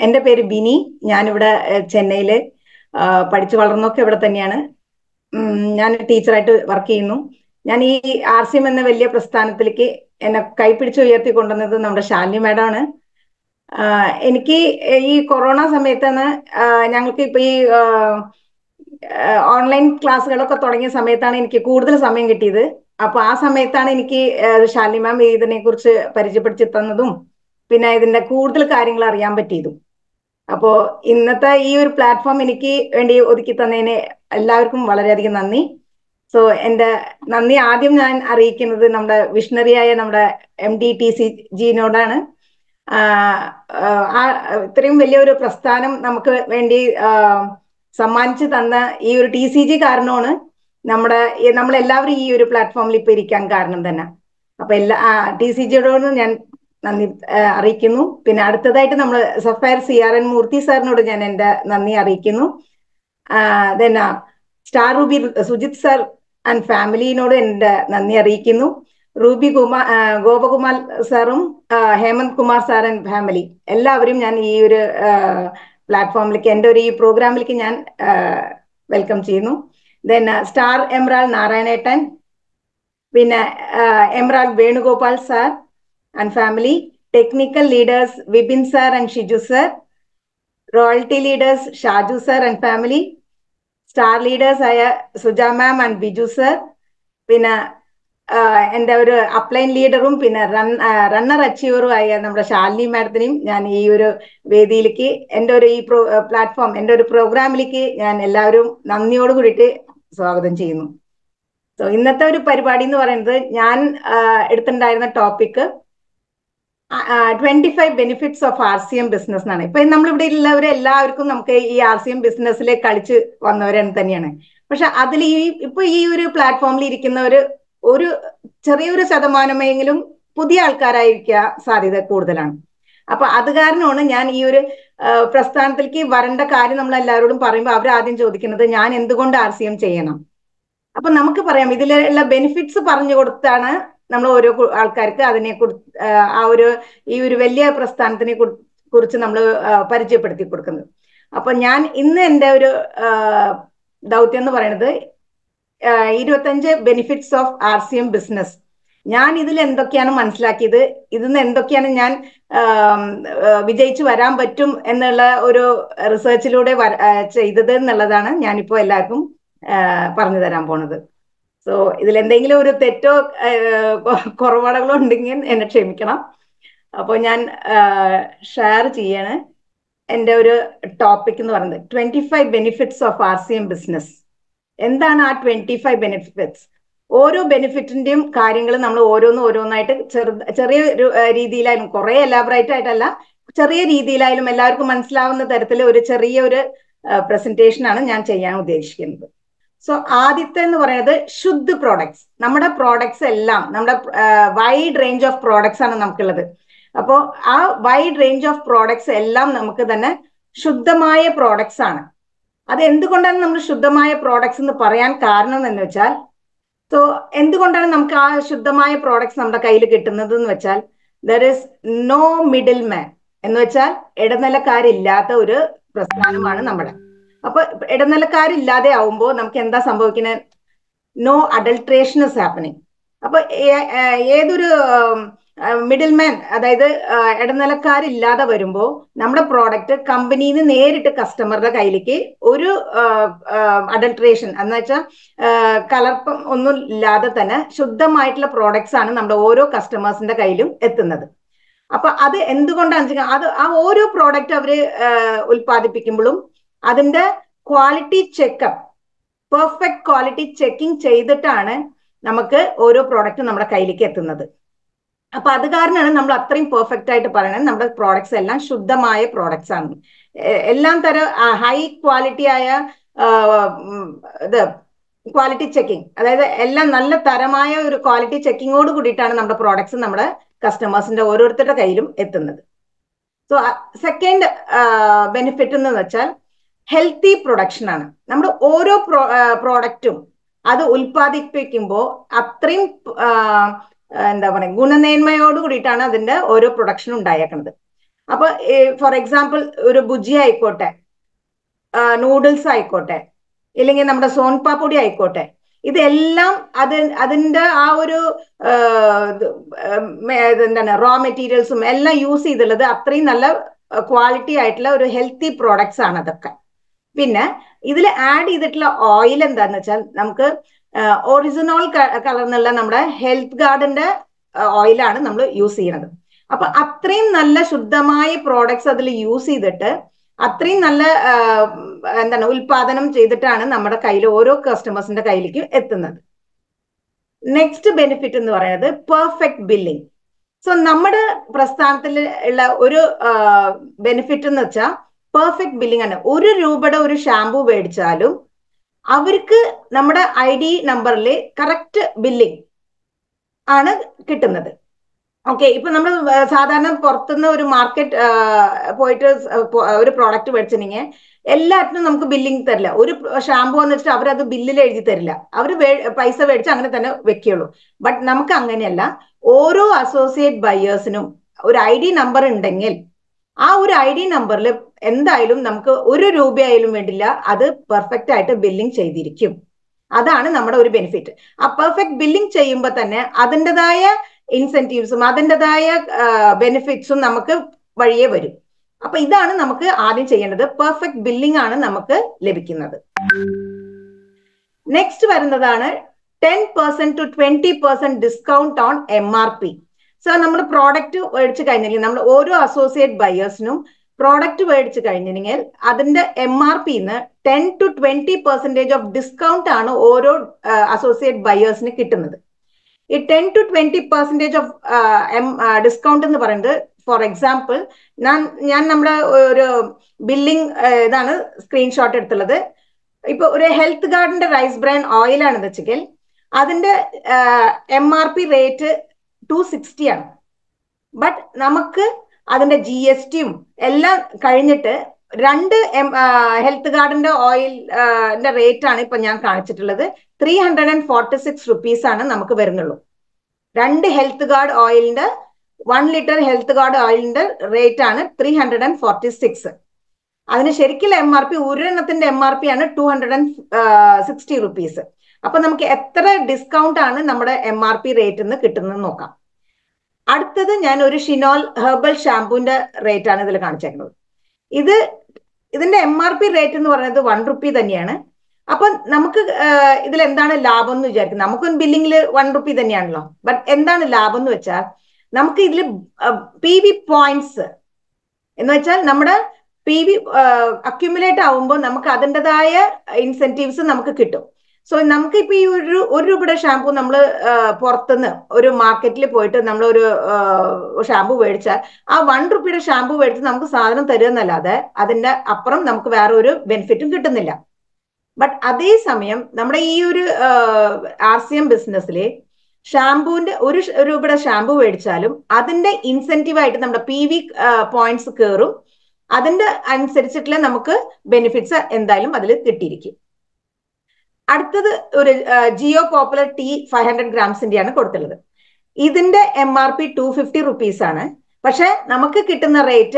എൻ്റെ പേര് ബിനി ഞാനിവിടെ ചെന്നൈയിൽ പഠിച്ചു വളർന്നൊക്കെ ഇവിടെ തന്നെയാണ് ഞാൻ ടീച്ചറായിട്ട് വർക്ക് ചെയ്യുന്നു ഞാൻ ഈ ആർ സി എം എന്ന വലിയ പ്രസ്ഥാനത്തിലേക്ക് എന്നെ കൈപ്പിടിച്ച് ഉയർത്തി കൊണ്ടുവന്നത് നമ്മുടെ ശാലിനി മാഡമാണ് എനിക്ക് ഈ കൊറോണ സമയത്താണ് ഞങ്ങൾക്ക് ഇപ്പൊ ഈ ഓൺലൈൻ ക്ലാസ്സുകളൊക്കെ തുടങ്ങിയ സമയത്താണ് എനിക്ക് കൂടുതൽ സമയം കിട്ടിയത് അപ്പൊ ആ സമയത്താണ് എനിക്ക് ശാലിനി മാം ഇതിനെ കുറിച്ച് പരിചയപ്പെടുത്തി തന്നതും പിന്നെ ഇതിന്റെ കൂടുതൽ കാര്യങ്ങൾ അറിയാൻ പറ്റിയതും അപ്പോ ഇന്നത്തെ ഈ ഒരു പ്ലാറ്റ്ഫോം എനിക്ക് വേണ്ടി ഒതുക്കി തന്നതിന് എല്ലാവർക്കും വളരെയധികം നന്ദി സോ എന്റെ നന്ദി ആദ്യം ഞാൻ അറിയിക്കുന്നത് നമ്മുടെ വിഷണറിയായ നമ്മുടെ എം ഡി ടി സി ജിനോടാണ് ഇത്രയും വലിയൊരു പ്രസ്ഥാനം നമുക്ക് വേണ്ടി സമ്മാനിച്ചു തന്ന ഈ ഒരു ടി സി ജി കാരണമാണ് നമ്മുടെ നമ്മളെല്ലാവരും ഈ ഒരു പ്ലാറ്റ്ഫോമിൽ ഇപ്പൊ ഇരിക്കാൻ കാരണം തന്നെ അപ്പൊ എല്ലാ ടി സി ജിയോട് ഞാൻ നന്ദി അറിയിക്കുന്നു പിന്നെ അടുത്തതായിട്ട് നമ്മൾ sapphire C R N Murthy സാറിനോട് ഞാൻ എൻ്റെ നന്ദി അറിയിക്കുന്നു then star ruby Sujith sir and ഫാമിലിനോട് എൻ്റെ നന്ദി അറിയിക്കുന്നു റൂബി കുമാർ ഗോപകുമാർ സാറും Hemanth Kumar sir and family എല്ലാവരും ഞാൻ ഈ ഒരു പ്ലാറ്റ്ഫോമിലേക്ക് എൻ്റെ ഒരു ഈ പ്രോഗ്രാമിലേക്ക് ഞാൻ വെൽക്കം ചെയ്യുന്നു ദെൻ സ്റ്റാർ എംറാൾ നാരായണേട്ടൻ പിന്നെ emerald Venugopal sir and family technical leaders Vipin sir and Shiju sir royalty leaders Shaju sir and family star leaders ആയ Suja ma'am and Biju sir പിന്നെ എൻ്റെ ഒരു അപ്ലൈൻ ലീഡറും പിന്നെ റൺ റണ്ണർ അച്ചീവറും ആയ നമ്മുടെ ശാലിനി മാഡത്തിനെയും ഞാൻ ഈ ഒരു വേദിയിലേക്ക് എൻ്റെ ഒരു ഈ പ്രോ പ്ലാറ്റ്ഫോം എൻ്റെ ഒരു പ്രോഗ്രാമിലേക്ക് ഞാൻ എല്ലാവരും നന്ദിയോട് കൂടിയിട്ട് സ്വാഗതം ചെയ്യുന്നു സോ ഇന്നത്തെ ഒരു പരിപാടി എന്ന് പറയുന്നത് ഞാൻ എടുത്തിട്ടുണ്ടായിരുന്ന topic twenty five benefits of R C M business എന്നാണ് ഇപ്പൊ നമ്മളിവിടെ ഉള്ളവരെ എല്ലാവർക്കും നമുക്ക് ഈ ആർ സി എം ബിസിനസ്സിൽ കളിച്ച് വന്നവരെ തന്നെയാണ് പക്ഷെ അതിൽ ഈ ഇപ്പൊ ഈ ഒരു പ്ലാറ്റ്ഫോമിൽ ഇരിക്കുന്നവര് ഒരു ചെറിയൊരു ശതമാനമെങ്കിലും പുതിയ ആൾക്കാരായിരിക്കാൻ സാധ്യത കൂടുതലാണ് അപ്പൊ അത് കാരണമാണ് ഞാൻ ഈ ഒരു പ്രസ്ഥാനത്തിലേക്ക് വരേണ്ട കാര്യം നമ്മൾ എല്ലാവരോടും പറയുമ്പോൾ അവർ ആദ്യം ചോദിക്കുന്നത് ഞാൻ എന്തുകൊണ്ട് ആർ സി എം ചെയ്യണം അപ്പൊ നമുക്ക് പറയാം ഇതിലുള്ള ബെനിഫിറ്റ്സ് പറഞ്ഞു കൊടുത്താണ് നമ്മൾ ഓരോ ആൾക്കാർക്ക് അതിനെ കുറിച്ച് ആ ഒരു ഈ ഒരു വലിയ പ്രസ്ഥാനത്തിനെ കുറിച്ച് നമ്മൾ പരിചയപ്പെടുത്തി കൊടുക്കുന്നത് അപ്പൊ ഞാൻ ഇന്ന് എൻ്റെ ഒരു ദൗത്യം എന്ന് പറയുന്നത് ഇരുപത്തഞ്ച് benefits of R C M business ഞാൻ ഇതിൽ എന്തൊക്കെയാണ് മനസ്സിലാക്കിയത് ഇതിൽ നിന്ന് എന്തൊക്കെയാണ് ഞാൻ വിജയിച്ചു വരാൻ പറ്റും എന്നുള്ള ഒരു റിസർച്ചിലൂടെ ചെയ്തത് എന്നുള്ളതാണ് ഞാനിപ്പോൾ എല്ലാവർക്കും പറഞ്ഞു തരാൻ പോണത് സോ ഇതിൽ എന്തെങ്കിലും ഒരു തെറ്റോ കുറവുകളോ ഉണ്ടെങ്കിൽ എന്നെ ക്ഷമിക്കണം അപ്പോൾ ഞാൻ ഷെയർ ചെയ്യാണ് എൻ്റെ ഒരു ടോപ്പിക് എന്ന് പറയുന്നത് twenty five benefits of R C M business എന്താണ് ആ ട്വന്റി ഫൈവ് ബെനിഫിറ്റ്സ് ഓരോ ബെനിഫിറ്റിന്റെയും കാര്യങ്ങൾ നമ്മൾ ഓരോന്നും ഓരോന്നായിട്ട് ചെറു ചെറിയ രീതിയിലായാലും കുറെ എലാബറേറ്റ് ആയിട്ടല്ല ചെറിയ രീതിയിലായാലും എല്ലാവർക്കും മനസ്സിലാവുന്ന തരത്തിൽ ഒരു ചെറിയ ഒരു പ്രസന്റേഷൻ ആണ് ഞാൻ ചെയ്യാൻ ഉദ്ദേശിക്കുന്നത് സോ ആദ്യത്തെ എന്ന് പറയുന്നത് ശുദ്ധ പ്രോഡക്ട്സ് നമ്മുടെ പ്രോഡക്ട്സ് എല്ലാം നമ്മുടെ വൈഡ് റേഞ്ച് ഓഫ് പ്രോഡക്ട്സ് ആണ് നമുക്കുള്ളത് അപ്പോൾ ആ വൈഡ് റേഞ്ച് ഓഫ് പ്രോഡക്ട്സ് എല്ലാം നമുക്ക് തന്നെ ശുദ്ധമായ പ്രോഡക്ട്സ് ആണ് അത് എന്തുകൊണ്ടാണ് നമ്മൾ ശുദ്ധമായ പ്രോഡക്ട്സ് എന്ന് പറയാൻ കാരണം എന്ന് വെച്ചാൽ സോ എന്തുകൊണ്ടാണ് നമുക്ക് ആ ശുദ്ധമായ പ്രോഡക്ട്സ് നമ്മുടെ കയ്യിൽ കിട്ടുന്നത് എന്ന് വെച്ചാൽ there is no middle man എന്ന് വെച്ചാൽ ഇടനിലക്കാരില്ലാത്ത ഒരു പ്രസ്ഥാനമാണ് നമ്മുടെ അപ്പൊ ഇടനിലക്കാരില്ലാതെ ആവുമ്പോൾ നമുക്ക് എന്താ സംഭവിക്കുന്നത് നോ അഡൾട്രേഷൻ ഇസ് ഹാപ്പനിങ് അപ്പൊ ഏതൊരു മിഡിൽ മാൻ അതായത് ഇടനിലക്കാരില്ലാതെ വരുമ്പോൾ നമ്മുടെ പ്രോഡക്റ്റ് കമ്പനിയിൽ നിന്ന് നേരിട്ട് കസ്റ്റമറുടെ കയ്യിലേക്ക് ഒരു അഡൾട്രേഷൻ എന്ന് വെച്ചാൽ കലർപ്പം ഒന്നും ഇല്ലാതെ തന്നെ ശുദ്ധമായിട്ടുള്ള പ്രോഡക്ട്സ് ആണ് നമ്മുടെ ഓരോ കസ്റ്റമേഴ്സിന്റെ കയ്യിലും എത്തുന്നത് അപ്പൊ അത് എന്തുകൊണ്ടാണ് അത് ആ ഓരോ പ്രോഡക്റ്റ് അവര് ഉൽപ്പാദിപ്പിക്കുമ്പോഴും അതിന്റെ quality checkup perfect quality checking ചെയ്തിട്ടാണ് നമുക്ക് ഓരോ പ്രോഡക്റ്റ് നമ്മുടെ കയ്യിലേക്ക് എത്തുന്നത് അപ്പൊ അത് കാരണമാണ് നമ്മൾ അത്രയും പെർഫെക്റ്റ് ആയിട്ട് പറയുന്നത് നമ്മുടെ പ്രോഡക്ട്സ് എല്ലാം ശുദ്ധമായ പ്രോഡക്ട്സ് ആണ് എല്ലാം തരം ഹൈ ക്വാളിറ്റി ആയ ഇത് ക്വാളിറ്റി ചെക്കിംഗ് അതായത് എല്ലാം നല്ല തരമായ ഒരു ക്വാളിറ്റി ചെക്കിങ്ങോട് കൂടിയിട്ടാണ് നമ്മുടെ പ്രോഡക്ട്സ് നമ്മുടെ കസ്റ്റമേഴ്സിന്റെ ഓരോരുത്തരുടെ കയ്യിലും എത്തുന്നത് സോ സെക്കൻഡ് ബെനിഫിറ്റ് എന്ന് വെച്ചാൽ ഹെൽത്തി പ്രൊഡക്ഷൻ ആണ് നമ്മുടെ ഓരോ പ്രോഡക്റ്റും അത് ഉൽപ്പാദിപ്പിക്കുമ്പോൾ അത്രയും എന്താ പറയുക ഗുണമേന്മയോട് കൂടിയിട്ടാണ് അതിന്റെ ഓരോ പ്രൊഡക്ഷനും ഉണ്ടായേക്കുന്നത് അപ്പൊ ഫോർ എക്സാമ്പിൾ ഒരു ബുജി ആയിക്കോട്ടെ നൂഡിൽസ് ആയിക്കോട്ടെ ഇല്ലെങ്കിൽ നമ്മുടെ സോൻപാപ്പൊടി ആയിക്കോട്ടെ ഇതെല്ലാം അത് അതിന്റെ ആ ഒരു എന്താണ് റോ മെറ്റീരിയൽസും എല്ലാം യൂസ് ചെയ്തുള്ളത് അത്രയും നല്ല ക്വാളിറ്റി ആയിട്ടുള്ള ഒരു ഹെൽത്തി പ്രോഡക്ട്സ് ആണ് അതൊക്കെ പിന്നെ ഇതിൽ ആഡ് ചെയ്തിട്ടുള്ള ഓയിൽ എന്താന്ന് വെച്ചാൽ നമുക്ക് ഒറിജിനൽ കളർന്നുള്ള നമ്മുടെ ഹെൽത്ത് ഗാർഡിന്റെ ഓയിലാണ് നമ്മൾ യൂസ് ചെയ്യുന്നത് അപ്പൊ അത്രയും നല്ല ശുദ്ധമായ പ്രോഡക്ട്സ് അതിൽ യൂസ് ചെയ്തിട്ട് അത്രയും നല്ല എന്താണ് ഉൽപാദനം ചെയ്തിട്ടാണ് നമ്മുടെ കയ്യിൽ ഓരോ കസ്റ്റമേഴ്സിന്റെ കയ്യിലേക്ക് എത്തുന്നത് നെക്സ്റ്റ് ബെനിഫിറ്റ് എന്ന് പറയുന്നത് പെർഫെക്റ്റ് ബില്ലിംഗ് സോ നമ്മുടെ പ്രസ്ഥാനത്തിൽ ഉള്ള ഒരു ബെനിഫിറ്റ് എന്ന് വെച്ചാൽ പെർഫെക്റ്റ് ബില്ലിംഗ് ആണ് ഒരു രൂപയുടെ ഒരു ഷാമ്പു മേടിച്ചാലും അവർക്ക് നമ്മുടെ ഐ ഡി നമ്പറിൽ കറക്റ്റ് ബില്ലിംഗ് ആണ് കിട്ടുന്നത് ഓക്കെ ഇപ്പൊ നമ്മൾ സാധാരണ പുറത്തുനിന്ന് ഒരു മാർക്കറ്റ് പോയിട്ട് ഒരു പ്രോഡക്റ്റ് മേടിച്ചിട്ടുണ്ടെങ്കിൽ എല്ലാറ്റിനും നമുക്ക് ബില്ലിംഗ് തരില്ല ഒരു ഷാമ്പു എന്ന് വെച്ചിട്ട് അവരത് ബില്ലിൽ എഴുതി തരില്ല അവർ പൈസ മേടിച്ച് അങ്ങനെ തന്നെ വെക്കുള്ളൂ ബട്ട് നമുക്ക് അങ്ങനെയല്ല ഓരോ അസോസിയേറ്റ് ബയേഴ്സിനും ഒരു ഐ ഡി നമ്പർ ഉണ്ടെങ്കിൽ ആ ഒരു ഐ ഡി നമ്പറിൽ എന്തായാലും നമുക്ക് ഒരു രൂപയായാലും വേണ്ടില്ല അത് പെർഫെക്റ്റ് ആയിട്ട് ബില്ലിംഗ് ചെയ്തിരിക്കും അതാണ് നമ്മുടെ ഒരു ബെനിഫിറ്റ് ആ പെർഫെക്റ്റ് ബില്ലിംഗ് ചെയ്യുമ്പോൾ തന്നെ അതിൻ്റെതായ ഇൻസെന്റീവ്സും അതിൻ്റെതായ ബെനിഫിറ്റ്സും നമുക്ക് വഴിയെ വരും അപ്പൊ ഇതാണ് നമുക്ക് ആദ്യം ചെയ്യേണ്ടത് പെർഫെക്റ്റ് ബില്ലിംഗ് ആണ് നമുക്ക് ലഭിക്കുന്നത് നെക്സ്റ്റ് വരുന്നതാണ് ten percent to twenty percent discount on M R P so നമ്മൾ പ്രോഡക്റ്റ് മേടിച്ച് കഴിഞ്ഞില്ലെങ്കിൽ നമ്മൾ ഓരോ അസോസിയേറ്റ് ബയേഴ്സിനും പ്രോഡക്റ്റ് മേടിച്ച് കഴിഞ്ഞിട്ടുണ്ടെങ്കിൽ അതിന്റെ എം ആർ പിന്ന് ten to twenty percentage off discount ആണ് ഓരോ അസോസിയേറ്റ് ബയേഴ്സിന് കിട്ടുന്നത് ഈ ten to twenty percentage off M discount എന്ന് പറയുന്നത് ഫോർ എക്സാമ്പിൾ ഞാൻ ഞാൻ നമ്മുടെ ഒരു ബില്ലിംഗ് ഇതാണ് സ്ക്രീൻഷോട്ട് എടുത്തുള്ളത് ഇപ്പൊ ഒരു ഹെൽത്ത് ഗാർഡിന്റെ റൈസ് ബ്രാൻ ഓയിൽ ആണെന്ന് വെച്ചെങ്കിൽ അതിന്റെ M R P rate two sixty ആണ് ബട്ട് നമുക്ക് അതിന്റെ ജി എസ് ടിയും എല്ലാം കഴിഞ്ഞിട്ട് രണ്ട് എം ഹെൽത്ത് ഗാർഡിന്റെ ഓയിലിന്റെ റേറ്റ് ആണ് ഇപ്പൊ ഞാൻ കാണിച്ചിട്ടുള്ളത് three hundred and forty six rupees ആണ് നമുക്ക് വരുന്നുള്ളൂ രണ്ട് ഹെൽത്ത് ഗാർഡ് ഓയിലിന്റെ വൺ ലിറ്റർ ഹെൽത്ത് ഗാർഡ് ഓയിലിന്റെ റേറ്റ് ആണ് three hundred and forty six അതിന് ശരിക്കുള്ള എം ആർ പി ഒരെണ്ണത്തിന്റെ എം ആർ പി ആണ് two hundred and sixty rupees അപ്പൊ നമുക്ക് എത്ര ഡിസ്കൗണ്ട് ആണ് നമ്മുടെ എം ആർ പി റേറ്റ് നിന്ന് കിട്ടുന്നത് നോക്കാം അടുത്തത് ഞാൻ ഒരു ഷിനോൾ ഹെർബൽ ഷാമ്പൂവിന്റെ റേറ്റ് ആണ് ഇതിൽ കാണിച്ചേക്കുന്നത് ഇത് ഇതിന്റെ എം ആർ പി റേറ്റ് എന്ന് പറയുന്നത് വൺ റുപ്പി തന്നെയാണ് അപ്പൊ നമുക്ക് ഇതിൽ എന്താണ് ലാഭം എന്ന് വിചാരിക്കുന്നത് നമുക്കും ബില്ലിങ്ങിൽ വൺ റുപ്പി തന്നെയാണല്ലോ ബട്ട് എന്താണ് ലാഭം എന്ന് വെച്ചാൽ നമുക്ക് ഇതിൽ പി വി പോയിന്റ്സ് എന്ന് വെച്ചാൽ നമ്മുടെ പി വി അക്യുമുലേറ്റ് ആവുമ്പോൾ നമുക്ക് അതിൻ്റെതായ ഇൻസെന്റീവ്സ് നമുക്ക് കിട്ടും സോ നമുക്ക് ഇപ്പൊ ഈ ഒരു ഒരു രൂപയുടെ ഷാമ്പു നമ്മൾ പുറത്തുനിന്ന് ഒരു മാർക്കറ്റിൽ പോയിട്ട് നമ്മൾ ഒരു ഷാമ്പു മേടിച്ചാൽ ആ വൺ റുപ്പിയുടെ ഷാമ്പു മേടിച്ച് നമുക്ക് സാധനം തരുമെന്നല്ലാതെ അതിന്റെ അപ്പുറം നമുക്ക് വേറെ ഒരു ബെനിഫിറ്റും കിട്ടുന്നില്ല ബട്ട് അതേസമയം നമ്മുടെ ഈ ഒരു ആർ സി എം ബിസിനസ്സിലെ ഷാമ്പുവിന്റെ ഒരു രൂപയുടെ ഷാമ്പു മേടിച്ചാലും അതിന്റെ ഇൻസെന്റീവ് ആയിട്ട് നമ്മുടെ പി വി പോയിന്റ്സ് കയറും അതിന്റെ അനുസരിച്ചിട്ടുള്ള നമുക്ക് ബെനിഫിറ്റ്സ് എന്തായാലും അതിൽ കിട്ടിയിരിക്കും അടുത്തത് ഒരു ജിയോ പോപ്പുലർ ടി ഫൈവ് ഹൺഡ്രഡ് ഗ്രാംസിന്റെയാണ് കൊടുത്തുള്ളത് ഇതിന്റെ M R P two fifty rupees ആണ് പക്ഷെ നമുക്ക് കിട്ടുന്ന rate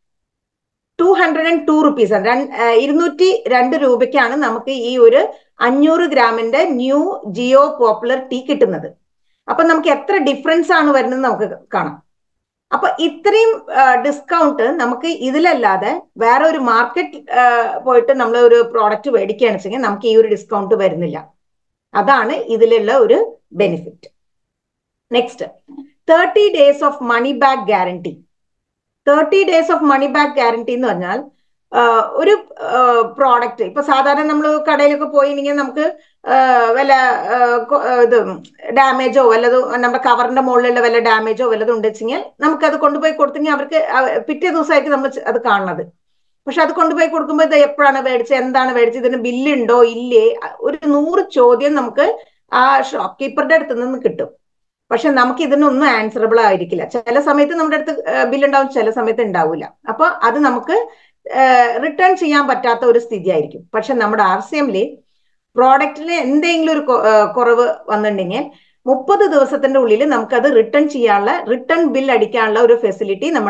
two hundred and two rupees ആണ് ഇരുന്നൂറ്റി രണ്ട് രൂപയ്ക്കാണ് നമുക്ക് ഈ ഒരു അഞ്ഞൂറ് ഗ്രാമിന്റെ ന്യൂ ജിയോ പോപ്പുലർ ടീ കിട്ടുന്നത് അപ്പൊ നമുക്ക് എത്ര ഡിഫറൻസ് ആണ് വരുന്നത് നമുക്ക് കാണാം അപ്പൊ ഇത്രയും ഡിസ്കൗണ്ട് നമുക്ക് ഇതിലല്ലാതെ വേറെ ഒരു മാർക്കറ്റ് പോയിട്ട് നമ്മൾ ഒരു പ്രോഡക്റ്റ് മേടിക്കുകയാണെന്ന് വെച്ചെങ്കിൽ നമുക്ക് ഈ ഒരു ഡിസ്കൗണ്ട് വരുന്നില്ല അതാണ് ഇതിലുള്ള ഒരു benefit next thirty days of money back guarantee thirty days of money back guarantee എന്ന് പറഞ്ഞാൽ ഒരു പ്രോഡക്റ്റ് ഇപ്പൊ സാധാരണ നമ്മൾ കടയിലൊക്കെ പോയില്ലെങ്കിൽ നമുക്ക് വല്ല ഇത് ഡാമേജോ വല്ലതും നമ്മുടെ കവറിന്റെ മുകളിലുള്ള വല്ല ഡാമേജോ വല്ലതും ഉണ്ടെച്ചെങ്കിൽ നമുക്ക് അത് കൊണ്ടുപോയി കൊടുത്തെങ്കിൽ അവർക്ക് പിറ്റേ ദിവസമായിരിക്കും നമ്മൾ അത് കാണുന്നത് പക്ഷെ അത് കൊണ്ടുപോയി കൊടുക്കുമ്പോൾ ഇത് എപ്പോഴാണ് മേടിച്ചത് എന്താണ് മേടിച്ചത് ഇതിന് ബില്ലുണ്ടോ ഇല്ലേ ഒരു നൂറ് ചോദ്യം നമുക്ക് ആ ഷോപ്പ് കീപ്പറുടെ അടുത്ത് നിന്ന് കിട്ടും പക്ഷെ നമുക്ക് ഇതിനൊന്നും ആൻസറബിൾ ആയിരിക്കില്ല ചില സമയത്ത് നമ്മുടെ അടുത്ത് ബില്ലുണ്ടാവും ചില സമയത്ത് ഉണ്ടാവില്ല അപ്പൊ അത് നമുക്ക് റിട്ടേൺ ചെയ്യാൻ പറ്റാത്ത ഒരു സ്ഥിതി ആയിരിക്കും പക്ഷെ നമ്മുടെ ആർ സി എമ്മില് പ്രോഡക്റ്റിന് എന്തെങ്കിലും ഒരു കുറവ് വന്നിട്ടുണ്ടെങ്കിൽ മുപ്പത് ദിവസത്തിന്റെ ഉള്ളിൽ നമുക്കത് റിട്ടേൺ ചെയ്യാനുള്ള റിട്ടേൺ ബിൽ അടിക്കാനുള്ള ഒരു ഫെസിലിറ്റി നമ്മുടെ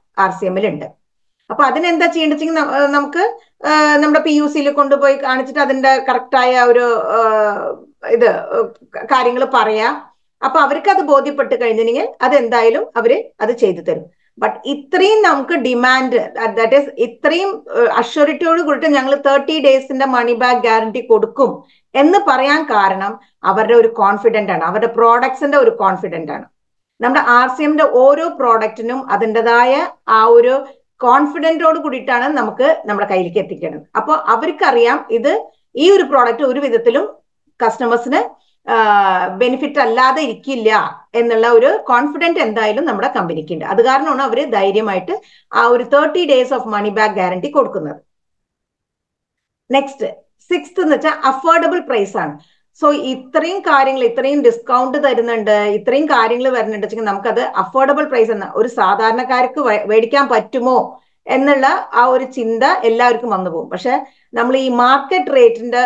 ആർ സി എമ്മിൽ ഉണ്ട് അപ്പൊ അതിനെന്താ ചെയ്യേണ്ടത് വെച്ചെങ്കിൽ നമുക്ക് നമ്മുടെ പി യു സിയിൽ കൊണ്ടുപോയി കാണിച്ചിട്ട് അതിന്റെ കറക്റ്റായ ഒരു ഇത് കാര്യങ്ങൾ പറയാം അപ്പൊ അവർക്ക് അത് ബോധ്യപ്പെട്ട് കഴിഞ്ഞിട്ടുണ്ടെങ്കിൽ അത് എന്തായാലും അവര് അത് ചെയ്തു തരും ബട്ട് ഇത്രയും നമുക്ക് ഡിമാൻഡ് ദാറ്റ് ഈസ് ഇത്രയും അഷ്യൂരിറ്റിയോട് കൂടിയിട്ട് ഞങ്ങൾ തേർട്ടി ഡേയ്സിന്റെ മണി ബാക്ക് ഗ്യാരണ്ടി കൊടുക്കും എന്ന് പറയാൻ കാരണം അവരുടെ ഒരു കോൺഫിഡന്റ് ആണ് അവരുടെ പ്രോഡക്ട്സിന്റെ ഒരു കോൺഫിഡന്റ് ആണ് നമ്മുടെ ആർ സി എമ്മിന്റെ ഓരോ പ്രോഡക്റ്റിനും അതിൻ്റെതായ ആ ഒരു കോൺഫിഡൻറ്റോട് കൂടിയിട്ടാണ് നമുക്ക് നമ്മുടെ കയ്യിലേക്ക് എത്തിക്കുന്നത് അപ്പോൾ അവർക്കറിയാം ഇത് ഈ ഒരു പ്രോഡക്റ്റ് ഒരു വിധത്തിലും കസ്റ്റമേഴ്സിന് ബെനിഫിറ്റ് അല്ലാതെ ഇരിക്കില്ല എന്നുള്ള ഒരു കോൺഫിഡൻറ്റ് എന്തായാലും നമ്മുടെ കമ്പനിക്ക് ഉണ്ട് അത് കാരണമാണ് അവർ ധൈര്യമായിട്ട് ആ ഒരു thirty days of money back guarantee കൊടുക്കുന്നത് നെക്സ്റ്റ് സിക്സ്ത് എന്ന് വെച്ചാൽ അഫോർഡബിൾ പ്രൈസ് ആണ് സോ ഇത്രയും കാര്യങ്ങൾ ഇത്രയും ഡിസ്കൗണ്ട് തരുന്നുണ്ട് ഇത്രയും കാര്യങ്ങൾ വരുന്നുണ്ട് വെച്ചെങ്കിൽ നമുക്കത് അഫോർഡബിൾ പ്രൈസ് എന്ന ഒരു സാധാരണക്കാർക്ക് മേടിക്കാൻ പറ്റുമോ എന്നുള്ള ആ ഒരു ചിന്ത എല്ലാവർക്കും വന്നു പോകും പക്ഷെ നമ്മൾ ഈ മാർക്കറ്റ് റേറ്റിന്റെ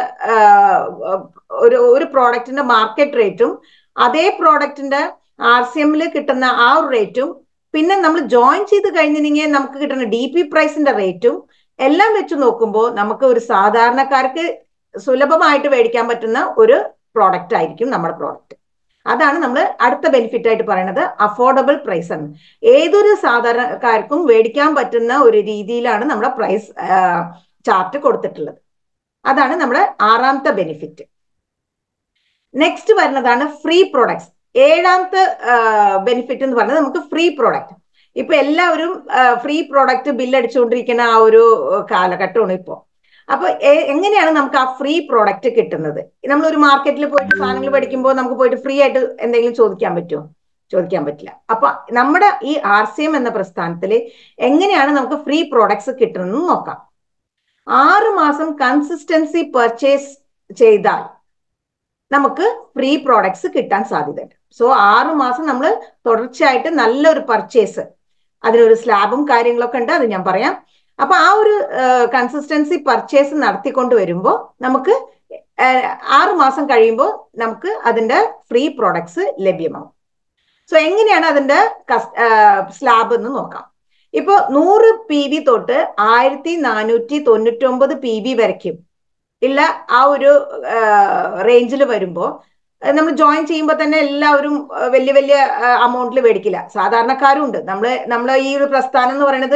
ഒരു ഒരു പ്രോഡക്റ്റിന്റെ മാർക്കറ്റ് റേറ്റും അതേ പ്രോഡക്റ്റിന്റെ ആർ സി എമ്മിൽ കിട്ടുന്ന ആ ഒരു റേറ്റും പിന്നെ നമ്മൾ ജോയിൻ ചെയ്ത് കഴിഞ്ഞിട്ടുണ്ടെങ്കിൽ നമുക്ക് കിട്ടുന്ന ഡി പി പ്രൈസിന്റെ റേറ്റും എല്ലാം വെച്ച് നോക്കുമ്പോൾ നമുക്ക് ഒരു സാധാരണക്കാർക്ക് സുലഭമായിട്ട് മേടിക്കാൻ പറ്റുന്ന ഒരു പ്രോഡക്റ്റ് ആയിരിക്കും നമ്മുടെ പ്രോഡക്റ്റ് അതാണ് നമ്മൾ അടുത്ത ബെനിഫിറ്റ് ആയിട്ട് പറയുന്നത് അഫോർഡബിൾ പ്രൈസ് ആണ് ഏതൊരു സാധാരണക്കാർക്കും മേടിക്കാൻ പറ്റുന്ന ഒരു രീതിയിലാണ് നമ്മുടെ പ്രൈസ് ചാർട്ട് കൊടുത്തിട്ടുള്ളത് അതാണ് നമ്മുടെ ആറാമത്തെ ബെനിഫിറ്റ് നെക്സ്റ്റ് വരുന്നതാണ് ഫ്രീ പ്രൊഡക്ട്സ് ഏഴാമത്തെ ബെനിഫിറ്റ് എന്ന് പറയുന്നത് നമുക്ക് ഫ്രീ പ്രോഡക്റ്റ് ഇപ്പൊ എല്ലാവരും ഫ്രീ പ്രോഡക്റ്റ് ബില്ലടിച്ചുകൊണ്ടിരിക്കുന്ന ആ ഒരു കാലഘട്ടമാണ് ഇപ്പോൾ അപ്പൊ എങ്ങനെയാണ് നമുക്ക് ആ ഫ്രീ പ്രോഡക്റ്റ് കിട്ടുന്നത് നമ്മൾ ഒരു മാർക്കറ്റിൽ പോയിട്ട് സാധനങ്ങൾ പഠിക്കുമ്പോൾ നമുക്ക് പോയിട്ട് ഫ്രീ ആയിട്ട് എന്തെങ്കിലും ചോദിക്കാൻ പറ്റുമോ ചോദിക്കാൻ പറ്റില്ല അപ്പൊ നമ്മുടെ ഈ ആർ സി എം എന്ന പ്രസ്ഥാനത്തിൽ എങ്ങനെയാണ് നമുക്ക് ഫ്രീ പ്രോഡക്ട്സ് കിട്ടുന്നത് നോക്കാം ആറ് മാസം കൺസിസ്റ്റൻസി പർച്ചേസ് ചെയ്താൽ നമുക്ക് ഫ്രീ പ്രോഡക്ട്സ് കിട്ടാൻ സാധ്യതയുണ്ട് സോ ആറ് മാസം നമ്മൾ തുടർച്ചയായിട്ട് നല്ലൊരു പർച്ചേസ് അതിനൊരു സ്ലാബും കാര്യങ്ങളൊക്കെ ഉണ്ട് അത് ഞാൻ പറയാം അപ്പൊ ആ ഒരു കൺസിസ്റ്റൻസി പർച്ചേസ് നടത്തിക്കൊണ്ട് വരുമ്പോൾ നമുക്ക് ആറ് മാസം കഴിയുമ്പോൾ നമുക്ക് അതിന്റെ ഫ്രീ പ്രോഡക്ട്സ് ലഭ്യമാവും സോ എങ്ങനെയാണ് അതിന്റെ സ്ലാബ് എന്ന് നോക്കാം ഇപ്പൊ നൂറ് പി വി തൊട്ട് ആയിരത്തി നാനൂറ്റി തൊണ്ണൂറ്റി ഒമ്പത് പി വി വരയ്ക്കും ഉള്ള ആ ഒരു റേഞ്ചിൽ വരുമ്പോൾ നമ്മൾ ജോയിൻ ചെയ്യുമ്പോൾ തന്നെ എല്ലാവരും വലിയ വലിയ അമൗണ്ടിൽ മേടിക്കില്ല സാധാരണക്കാരും ഉണ്ട് നമ്മൾ നമ്മൾ ഈ ഒരു പ്രസ്ഥാനം എന്ന് പറയുന്നത്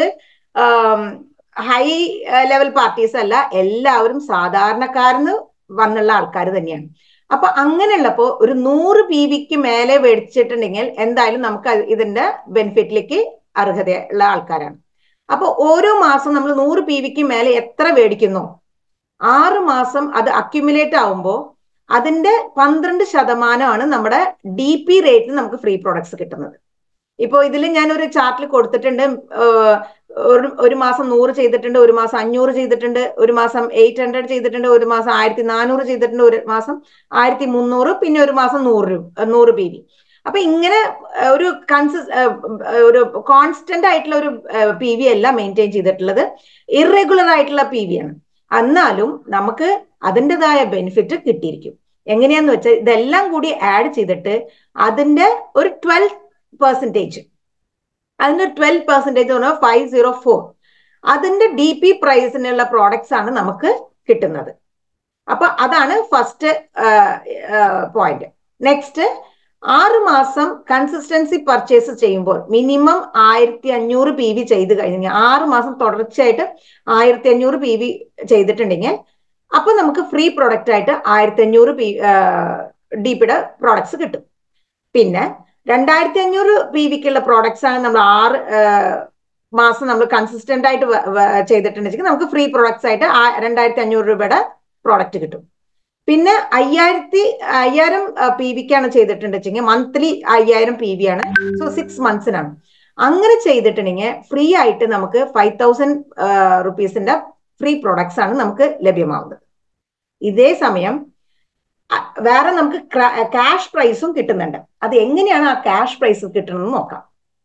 ഹൈ ലെവൽ പാർട്ടീസ് അല്ല എല്ലാവരും സാധാരണക്കാരിന്ന് വന്നുള്ള ആൾക്കാർ തന്നെയാണ് അപ്പൊ അങ്ങനെയുള്ളപ്പോ ഒരു നൂറ് പി വിക്ക് മേലെ മേടിച്ചിട്ടുണ്ടെങ്കിൽ എന്തായാലും നമുക്ക് ഇതിന്റെ ബെനിഫിറ്റിലേക്ക് അർഹതയുള്ള ആൾക്കാരാണ് അപ്പൊ ഓരോ മാസം നമ്മൾ നൂറ് പി വിക്ക് മേലെ എത്ര മേടിക്കുന്നു ആറ് മാസം അത് അക്യുമുലേറ്റ് ആവുമ്പോൾ അതിന്റെ പന്ത്രണ്ട് ശതമാനമാണ് നമ്മുടെ ഡി പി റേറ്റിൽ നമുക്ക് ഫ്രീ പ്രോഡക്ട്സ് കിട്ടുന്നത് ഇപ്പോൾ ഇതിൽ ഞാൻ ഒരു ചാർട്ടിൽ കൊടുത്തിട്ടുണ്ട് ഒരു ഒരു മാസം നൂറ് ചെയ്തിട്ടുണ്ട് ഒരു മാസം അഞ്ഞൂറ് ചെയ്തിട്ടുണ്ട് ഒരു മാസം എയ്റ്റ് ഹൺഡ്രഡ് ചെയ്തിട്ടുണ്ട് ഒരു മാസം ആയിരത്തി നാനൂറ് ചെയ്തിട്ടുണ്ട് ഒരു മാസം ആയിരത്തി മുന്നൂറ് പിന്നെ ഒരു മാസം നൂറ് രൂപ നൂറ് പി വി അപ്പൊ ഇങ്ങനെ ഒരു കൺസിസ് ഒരു കോൺസ്റ്റന്റ് ആയിട്ടുള്ള ഒരു പി വി അല്ല മെയിൻറ്റെയിൻ ചെയ്തിട്ടുള്ളത് ഇറഗുലർ ആയിട്ടുള്ള പി വി ആണ് എന്നാലും നമുക്ക് അതിൻ്റെതായ ബെനിഫിറ്റ് കിട്ടിയിരിക്കും എങ്ങനെയാന്ന് വെച്ചാൽ ഇതെല്ലാം കൂടി ആഡ് ചെയ്തിട്ട് അതിന്റെ ഒരു ട്വൽവ് പെർസെൻറ്റേജ് അതിന്റെ ട്വൽവ് പെർസെൻറ്റേജ് പറഞ്ഞാൽ ഫൈവ് സീറോ ഫോർ അതിന്റെ ഡി പി പ്രൈസിനുള്ള പ്രോഡക്ട്സ് ആണ് നമുക്ക് കിട്ടുന്നത് അപ്പൊ അതാണ് ഫസ്റ്റ് പോയിന്റ് നെക്സ്റ്റ് ആറ് മാസം കൺസിസ്റ്റൻസി പർച്ചേസ് ചെയ്യുമ്പോൾ മിനിമം ആയിരത്തി അഞ്ഞൂറ് പി വി ചെയ്ത് കഴിഞ്ഞാൽ ആറ് മാസം തുടർച്ചയായിട്ട് ആയിരത്തി അഞ്ഞൂറ് പി വി ചെയ്തിട്ടുണ്ടെങ്കിൽ അപ്പൊ നമുക്ക് ഫ്രീ പ്രൊഡക്റ്റ് ആയിട്ട് ആയിരത്തി അഞ്ഞൂറ് പി ഡി പിയുടെ പ്രോഡക്ട്സ് കിട്ടും പിന്നെ രണ്ടായിരത്തി അഞ്ഞൂറ് പി വിക്കുള്ള പ്രോഡക്ട്സ് ആണ് നമ്മൾ ആറ് മാസം നമ്മൾ കൺസിസ്റ്റന്റ് ആയിട്ട് ചെയ്തിട്ടുണ്ടെങ്കിൽ നമുക്ക് ഫ്രീ പ്രോഡക്ട്സ് ആയിട്ട് രണ്ടായിരത്തി അഞ്ഞൂറ് രൂപയുടെ പ്രോഡക്റ്റ് കിട്ടും പിന്നെ അയ്യായിരത്തി അയ്യായിരം പി വിക്കാണ് ചെയ്തിട്ടുണ്ടെങ്കിൽ മന്ത്ലി അയ്യായിരം പി വി ആണ് സോ സിക്സ് മന്ത്സിനാണ് അങ്ങനെ ചെയ്തിട്ടുണ്ടെങ്കിൽ ഫ്രീ ആയിട്ട് നമുക്ക് ഫൈവ് തൗസൻഡ് റുപ്പീസിന്റെ ഫ്രീ പ്രോഡക്ട്സ് ആണ് നമുക്ക് ലഭ്യമാവുന്നത് ഇതേ സമയം വേറെ നമുക്ക് ക്യാഷ് പ്രൈസും കിട്ടുന്നുണ്ട് അത് എങ്ങനെയാണ് ആ ക്യാഷ് പ്രൈസ് കിട്ടുന്നത് നോക്കാം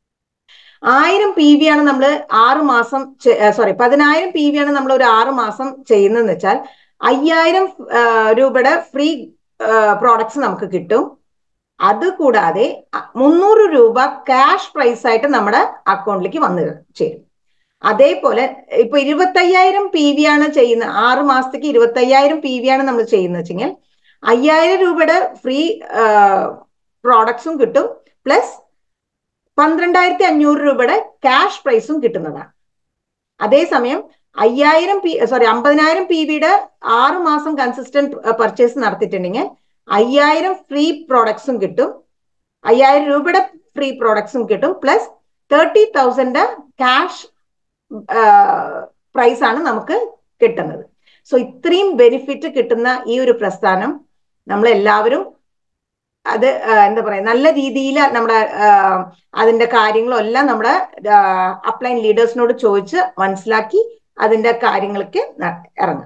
ആയിരം പി വി ആണ് നമ്മൾ ആറ് മാസം സോറി പതിനായിരം പി വി ആണ് നമ്മൾ ഒരു ആറ് മാസം ചെയ്യുന്നതെന്ന് വെച്ചാൽ അയ്യായിരം രൂപയുടെ ഫ്രീ പ്രോഡക്ട്സ് നമുക്ക് കിട്ടും അത് കൂടാതെ മുന്നൂറ് രൂപ ക്യാഷ് പ്രൈസ് ആയിട്ട് നമ്മുടെ അക്കൗണ്ടിലേക്ക് വന്നു ചേരും അതേപോലെ ഇപ്പൊ ഇരുപത്തയ്യായിരം പി വി ആണ് ചെയ്യുന്നത് ആറ് മാസത്തേക്ക് ഇരുപത്തയ്യായിരം പി വി ആണ് നമ്മൾ ചെയ്യുന്നത് വെച്ചെങ്കിൽ അയ്യായിരം രൂപയുടെ ഫ്രീ പ്രോഡക്ട്സും കിട്ടും പ്ലസ് പന്ത്രണ്ടായിരത്തി അഞ്ഞൂറ് രൂപയുടെ ക്യാഷ് പ്രൈസും കിട്ടുന്നതാണ് അതേസമയം അയ്യായിരം പി സോറി അമ്പതിനായിരം പി വിയുടെ ആറ് മാസം കൺസിസ്റ്റന്റ് പർച്ചേസ് നടത്തിയിട്ടുണ്ടെങ്കിൽ അയ്യായിരം ഫ്രീ പ്രോഡക്ട്സും കിട്ടും അയ്യായിരം രൂപയുടെ ഫ്രീ പ്രോഡക്ട്സും കിട്ടും plus thirty thousand cash prize ആണ് നമുക്ക് കിട്ടുന്നത് സോ ഇത്രയും ബെനിഫിറ്റ് കിട്ടുന്ന ഈ ഒരു പ്രസ്ഥാനം നമ്മൾ എല്ലാവരും അത് എന്താ പറയാ നല്ല രീതിയിൽ നമ്മുടെ അതിന്റെ കാര്യങ്ങളും എല്ലാം നമ്മുടെ അപ്ലൈൻ ലീഡേഴ്സിനോട് ചോദിച്ച് മനസ്സിലാക്കി അതിന്റെ കാര്യങ്ങൾക്ക് ഇറങ്ങും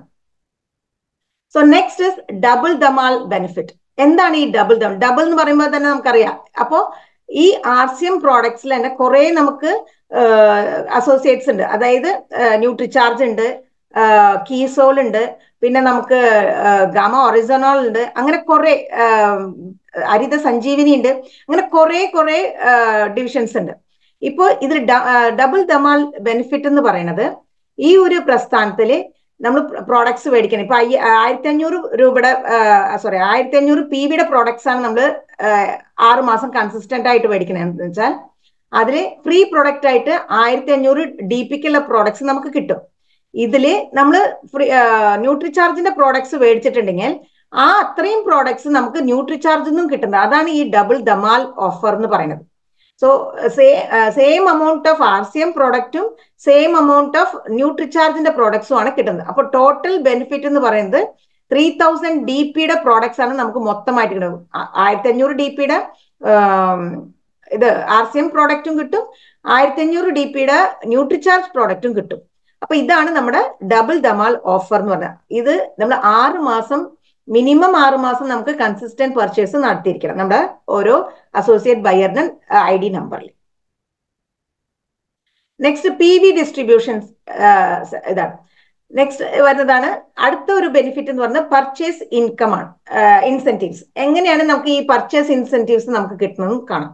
so next is double Dhamaal benefit എന്താണ് ഈ ഡബിൾ ദം ഡബിൾ എന്ന് പറയുമ്പോൾ തന്നെ നമുക്കറിയാം അപ്പോ ഈ ആർ സി എം പ്രോഡക്ട്സിൽ തന്നെ കുറെ നമുക്ക് അസോസിയേറ്റ്സ് ഉണ്ട് അതായത് ന്യൂട്രിചാർജ് ഉണ്ട് കീസോൾ ഉണ്ട് പിന്നെ നമുക്ക് ഗമ ഒറിജിനോൾ ഉണ്ട് അങ്ങനെ കുറെ ഹരിത സഞ്ജീവിനി ഉണ്ട് അങ്ങനെ കുറെ കുറെ ഡിവിഷൻസ് ഉണ്ട് ഇപ്പോൾ ഇതിൽ ഡബിൾ ദമാൽ ബെനിഫിറ്റ് എന്ന് പറയുന്നത് ഈ ഒരു പ്രസ്ഥാനത്തില് നമ്മൾ പ്രോഡക്ട്സ് മേടിക്കണം ഇപ്പൊ ആയിരത്തി അഞ്ഞൂറ് രൂപയുടെ സോറി ആയിരത്തി അഞ്ഞൂറ് പി വിയുടെ പ്രോഡക്ട്സ് ആണ് നമ്മൾ ആറ് മാസം കൺസിസ്റ്റന്റ് ആയിട്ട് മേടിക്കണത് എന്ന് വെച്ചാൽ അതിൽ ഫ്രീ പ്രൊഡക്റ്റ് ആയിട്ട് ആയിരത്തി അഞ്ഞൂറ് ഡി പിക്കുള്ള പ്രോഡക്ട്സ് നമുക്ക് കിട്ടും ഇതില് നമ്മൾ ഫ്രീ ന്യൂട്രിചാർജിന്റെ പ്രോഡക്ട്സ് മേടിച്ചിട്ടുണ്ടെങ്കിൽ ആ അത്രയും പ്രോഡക്ട്സ് നമുക്ക് ന്യൂട്രിചാർജിൽ നിന്നും കിട്ടുന്നത് അതാണ് ഈ ഡബിൾ ദമാൽ ഓഫർ എന്ന് പറയുന്നത് so same amount of R C M പ്രോഡക്റ്റും സെയിം എമൗണ്ട് ഓഫ് ന്യൂട്രിചാർജിന്റെ പ്രോഡക്ട്സും ആണ് കിട്ടുന്നത് അപ്പോൾ ടോട്ടൽ ബെനിഫിറ്റ് എന്ന് പറയുന്നത് ത്രീ തൗസൻഡ് ഡി പിയുടെ പ്രോഡക്ട്സ് ആണ് നമുക്ക് മൊത്തമായിട്ട് കിട്ടുന്നത് ആയിരത്തി അഞ്ഞൂറ് ഡി പിയുടെ ഇത് ആർ സി എം പ്രോഡക്റ്റും കിട്ടും ആയിരത്തി അഞ്ഞൂറ് ഡി പിയുടെ ന്യൂട്രിചാർജ് പ്രോഡക്റ്റും കിട്ടും അപ്പൊ ഇതാണ് നമ്മുടെ ഡബിൾ ദമാൽ ഓഫർ എന്ന് പറഞ്ഞാൽ ഇത് നമ്മൾ ആറ് മാസം മിനിമം ആറ് മാസം നമുക്ക് കൺസിസ്റ്റന്റ് പർച്ചേസ് നടത്തിയിരിക്കണം നമ്മുടെ ഓരോ അസോസിയേറ്റ് ബയറിന് ഐ ഡി നമ്പറിൽ നെക്സ്റ്റ് പി വി ഡിസ്ട്രിബ്യൂഷൻസ് ഇതാണ് നെക്സ്റ്റ് വരുന്നതാണ് അടുത്ത ഒരു ബെനിഫിറ്റ് എന്ന് പറയുന്നത് പർച്ചേസ് ഇൻകം ആണ് ഇൻസെന്റീവ്സ് എങ്ങനെയാണ് നമുക്ക് ഈ പർച്ചേസ് ഇൻസെന്റീവ്സ് നമുക്ക് കിട്ടുന്നത് കാണാം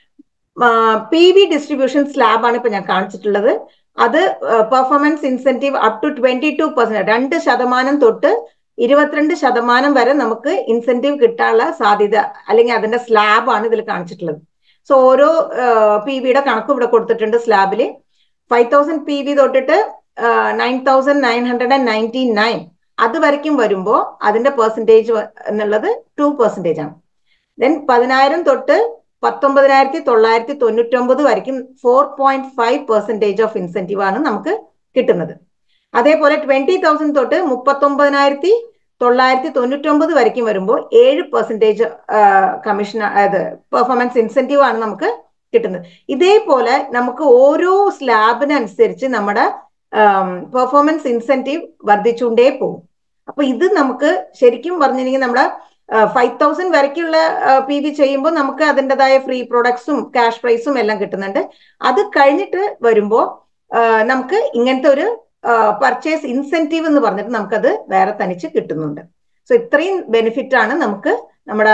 പി വി ഡിസ്ട്രിബ്യൂഷൻ സ്ലാബ് ആണ് ഇപ്പൊ ഞാൻ കാണിച്ചിട്ടുള്ളത് അത് performance incentive up to twenty two percent രണ്ട് ശതമാനം തൊട്ട് ഇരുപത്തിരണ്ട് ശതമാനം വരെ നമുക്ക് ഇൻസെന്റീവ് കിട്ടാനുള്ള സാധ്യത അല്ലെങ്കിൽ അതിന്റെ സ്ലാബ് ആണ് ഇതിൽ കാണിച്ചിട്ടുള്ളത് സോ ഓരോ പി വിയുടെ കണക്കും ഇവിടെ കൊടുത്തിട്ടുണ്ട് സ്ലാബിൽ ഫൈവ് തൗസൻഡ് പി വി തൊട്ടിട്ട് nine thousand nine hundred and ninety nine അത് വരയ്ക്കും വരുമ്പോൾ അതിന്റെ പെർസെൻറ്റേജ് എന്നുള്ളത് ടു പെർസെൻറ്റേജ് ആണ് ദെൻ പതിനായിരം തൊട്ട് പത്തൊമ്പതിനായിരത്തി തൊള്ളായിരത്തി തൊണ്ണൂറ്റൊമ്പത് വരയ്ക്കും four point five percentage of incentive ആണ് നമുക്ക് കിട്ടുന്നത് അതേപോലെ ട്വന്റി തൗസൻഡ് തൊട്ട് മുപ്പത്തൊമ്പതിനായിരത്തി തൊള്ളായിരത്തി തൊണ്ണൂറ്റൊമ്പത് വരയ്ക്കും വരുമ്പോൾ ഏഴ് പെർസെൻറ്റേജ് കമ്മീഷൻ അതായത് പെർഫോമൻസ് ഇൻസെന്റീവ് ആണ് നമുക്ക് കിട്ടുന്നത് ഇതേപോലെ നമുക്ക് ഓരോ സ്ലാബിനനുസരിച്ച് നമ്മുടെ പെർഫോമൻസ് ഇൻസെന്റീവ് വർദ്ധിച്ചുകൊണ്ടേ പോകും അപ്പൊ ഇത് നമുക്ക് ശരിക്കും പറഞ്ഞിട്ടുണ്ടെങ്കിൽ നമ്മുടെ ഫൈവ് തൗസൻഡ് വരയ്ക്കുള്ള പി വി ചെയ്യുമ്പോൾ നമുക്ക് അതിൻ്റെതായ ഫ്രീ പ്രൊഡക്ട്സും ക്യാഷ് പ്രൈസും എല്ലാം കിട്ടുന്നുണ്ട് അത് കഴിഞ്ഞിട്ട് വരുമ്പോൾ നമുക്ക് ഇങ്ങനത്തെ ഒരു പർച്ചേസ് ഇൻസെന്റീവ് എന്ന് പറഞ്ഞിട്ട് നമുക്കത് വേറെ തനിച്ച് കിട്ടുന്നുണ്ട് സോ ഇത്രയും ബെനിഫിറ്റ് ആണ് നമുക്ക് നമ്മുടെ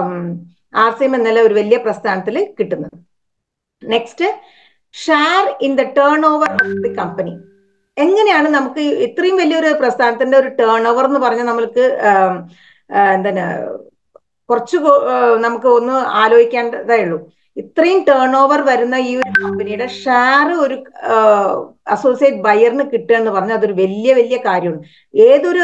ആർ സി എം എന്നുള്ള ഒരു വലിയ പ്രസ്ഥാനത്തിൽ കിട്ടുന്നത് next share in the turnover of the company എങ്ങനെയാണ് നമുക്ക് ഇത്രയും വലിയൊരു പ്രസ്ഥാനത്തിന്റെ ഒരു ടേൺ ഓവർ എന്ന് പറഞ്ഞാൽ നമ്മൾക്ക് എന്താണ് കുറച്ച് നമുക്ക് ഒന്ന് ആലോചിക്കേണ്ടതേ ഉള്ളൂ ഇത്രയും ടേൺ ഓവർ വരുന്ന ഈ ഒരു കമ്പനിയുടെ ഷെയർ ഒരു അസോസിയേറ്റ് ബയറിന് കിട്ടുക എന്ന് പറഞ്ഞാൽ അതൊരു വലിയ വലിയ കാര്യമാണ് ഏതൊരു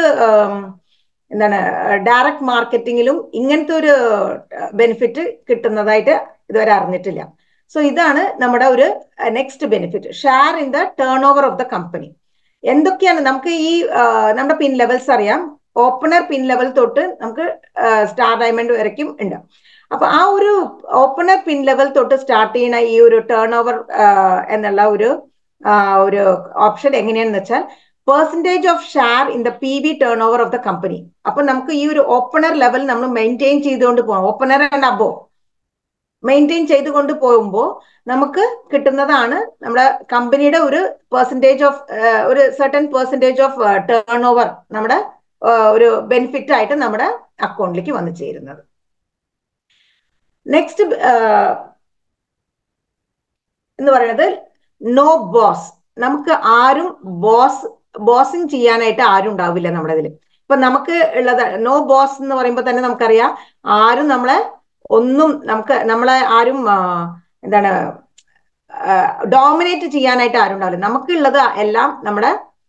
എന്താണ് ഡയറക്റ്റ് മാർക്കറ്റിങ്ങിലും ഇങ്ങനത്തെ ഒരു ബെനിഫിറ്റ് കിട്ടുന്നതായിട്ട് ഇതുവരെ അറിഞ്ഞിട്ടില്ല സോ ഇതാണ് നമ്മുടെ ഒരു next benefit share in the turnover of the company എന്തൊക്കെയാണ് നമുക്ക് ഈ നമ്മുടെ പിൻ ലെവൽസ് അറിയാം ഓപ്പണർ പിൻ ലെവൽ തൊട്ട് നമുക്ക് സ്റ്റാർ ഡയമണ്ട് വരയ്ക്കും ഉണ്ട് അപ്പൊ ആ ഒരു ഓപ്പണർ പിൻ ലെവൽ തൊട്ട് സ്റ്റാർട്ട് ചെയ്യുന്ന ഈ ഒരു ടേൺ ഓവർ എന്നുള്ള ഒരു ഒരു ഓപ്ഷൻ എങ്ങനെയാണെന്ന് വെച്ചാൽ percentage of share in the P V turnover of the company അപ്പൊ നമുക്ക് ഈ ഒരു ഓപ്പണർ ലെവൽ നമ്മൾ മെയിൻറ്റെയിൻ ചെയ്തുകൊണ്ട് പോകാം ഓപ്പണർ ആൻഡ് അബോ മെയിൻറ്റെയിൻ ചെയ്തുകൊണ്ട് പോകുമ്പോൾ നമുക്ക് കിട്ടുന്നതാണ് നമ്മുടെ കമ്പനിയുടെ ഒരു പെർസെൻറ്റേജ് ഓഫ് ഒരു certain percentage of turnover നമ്മുടെ ഒരു ബെനിഫിറ്റ് ആയിട്ട് നമ്മുടെ അക്കൗണ്ടിലേക്ക് വന്നു ചേരുന്നത് നെക്സ്റ്റ് എന്ന് പറയുന്നത് നോ ബോസ് നമുക്ക് ആരും ബോസ് ബോസിങ് ചെയ്യാനായിട്ട് ആരും ഉണ്ടാവില്ല നമ്മുടെ ഇതിൽ ഇപ്പൊ നമുക്ക് ഉള്ളത് നോ ബോസ് എന്ന് പറയുമ്പോൾ തന്നെ നമുക്കറിയാം ആരും നമ്മളെ ഒന്നും നമുക്ക് നമ്മളെ ആരും എന്താണ് ഡോമിനേറ്റ് ചെയ്യാനായിട്ട് ആരും ഉണ്ടാവില്ല നമുക്കുള്ളത് എല്ലാം നമ്മുടെ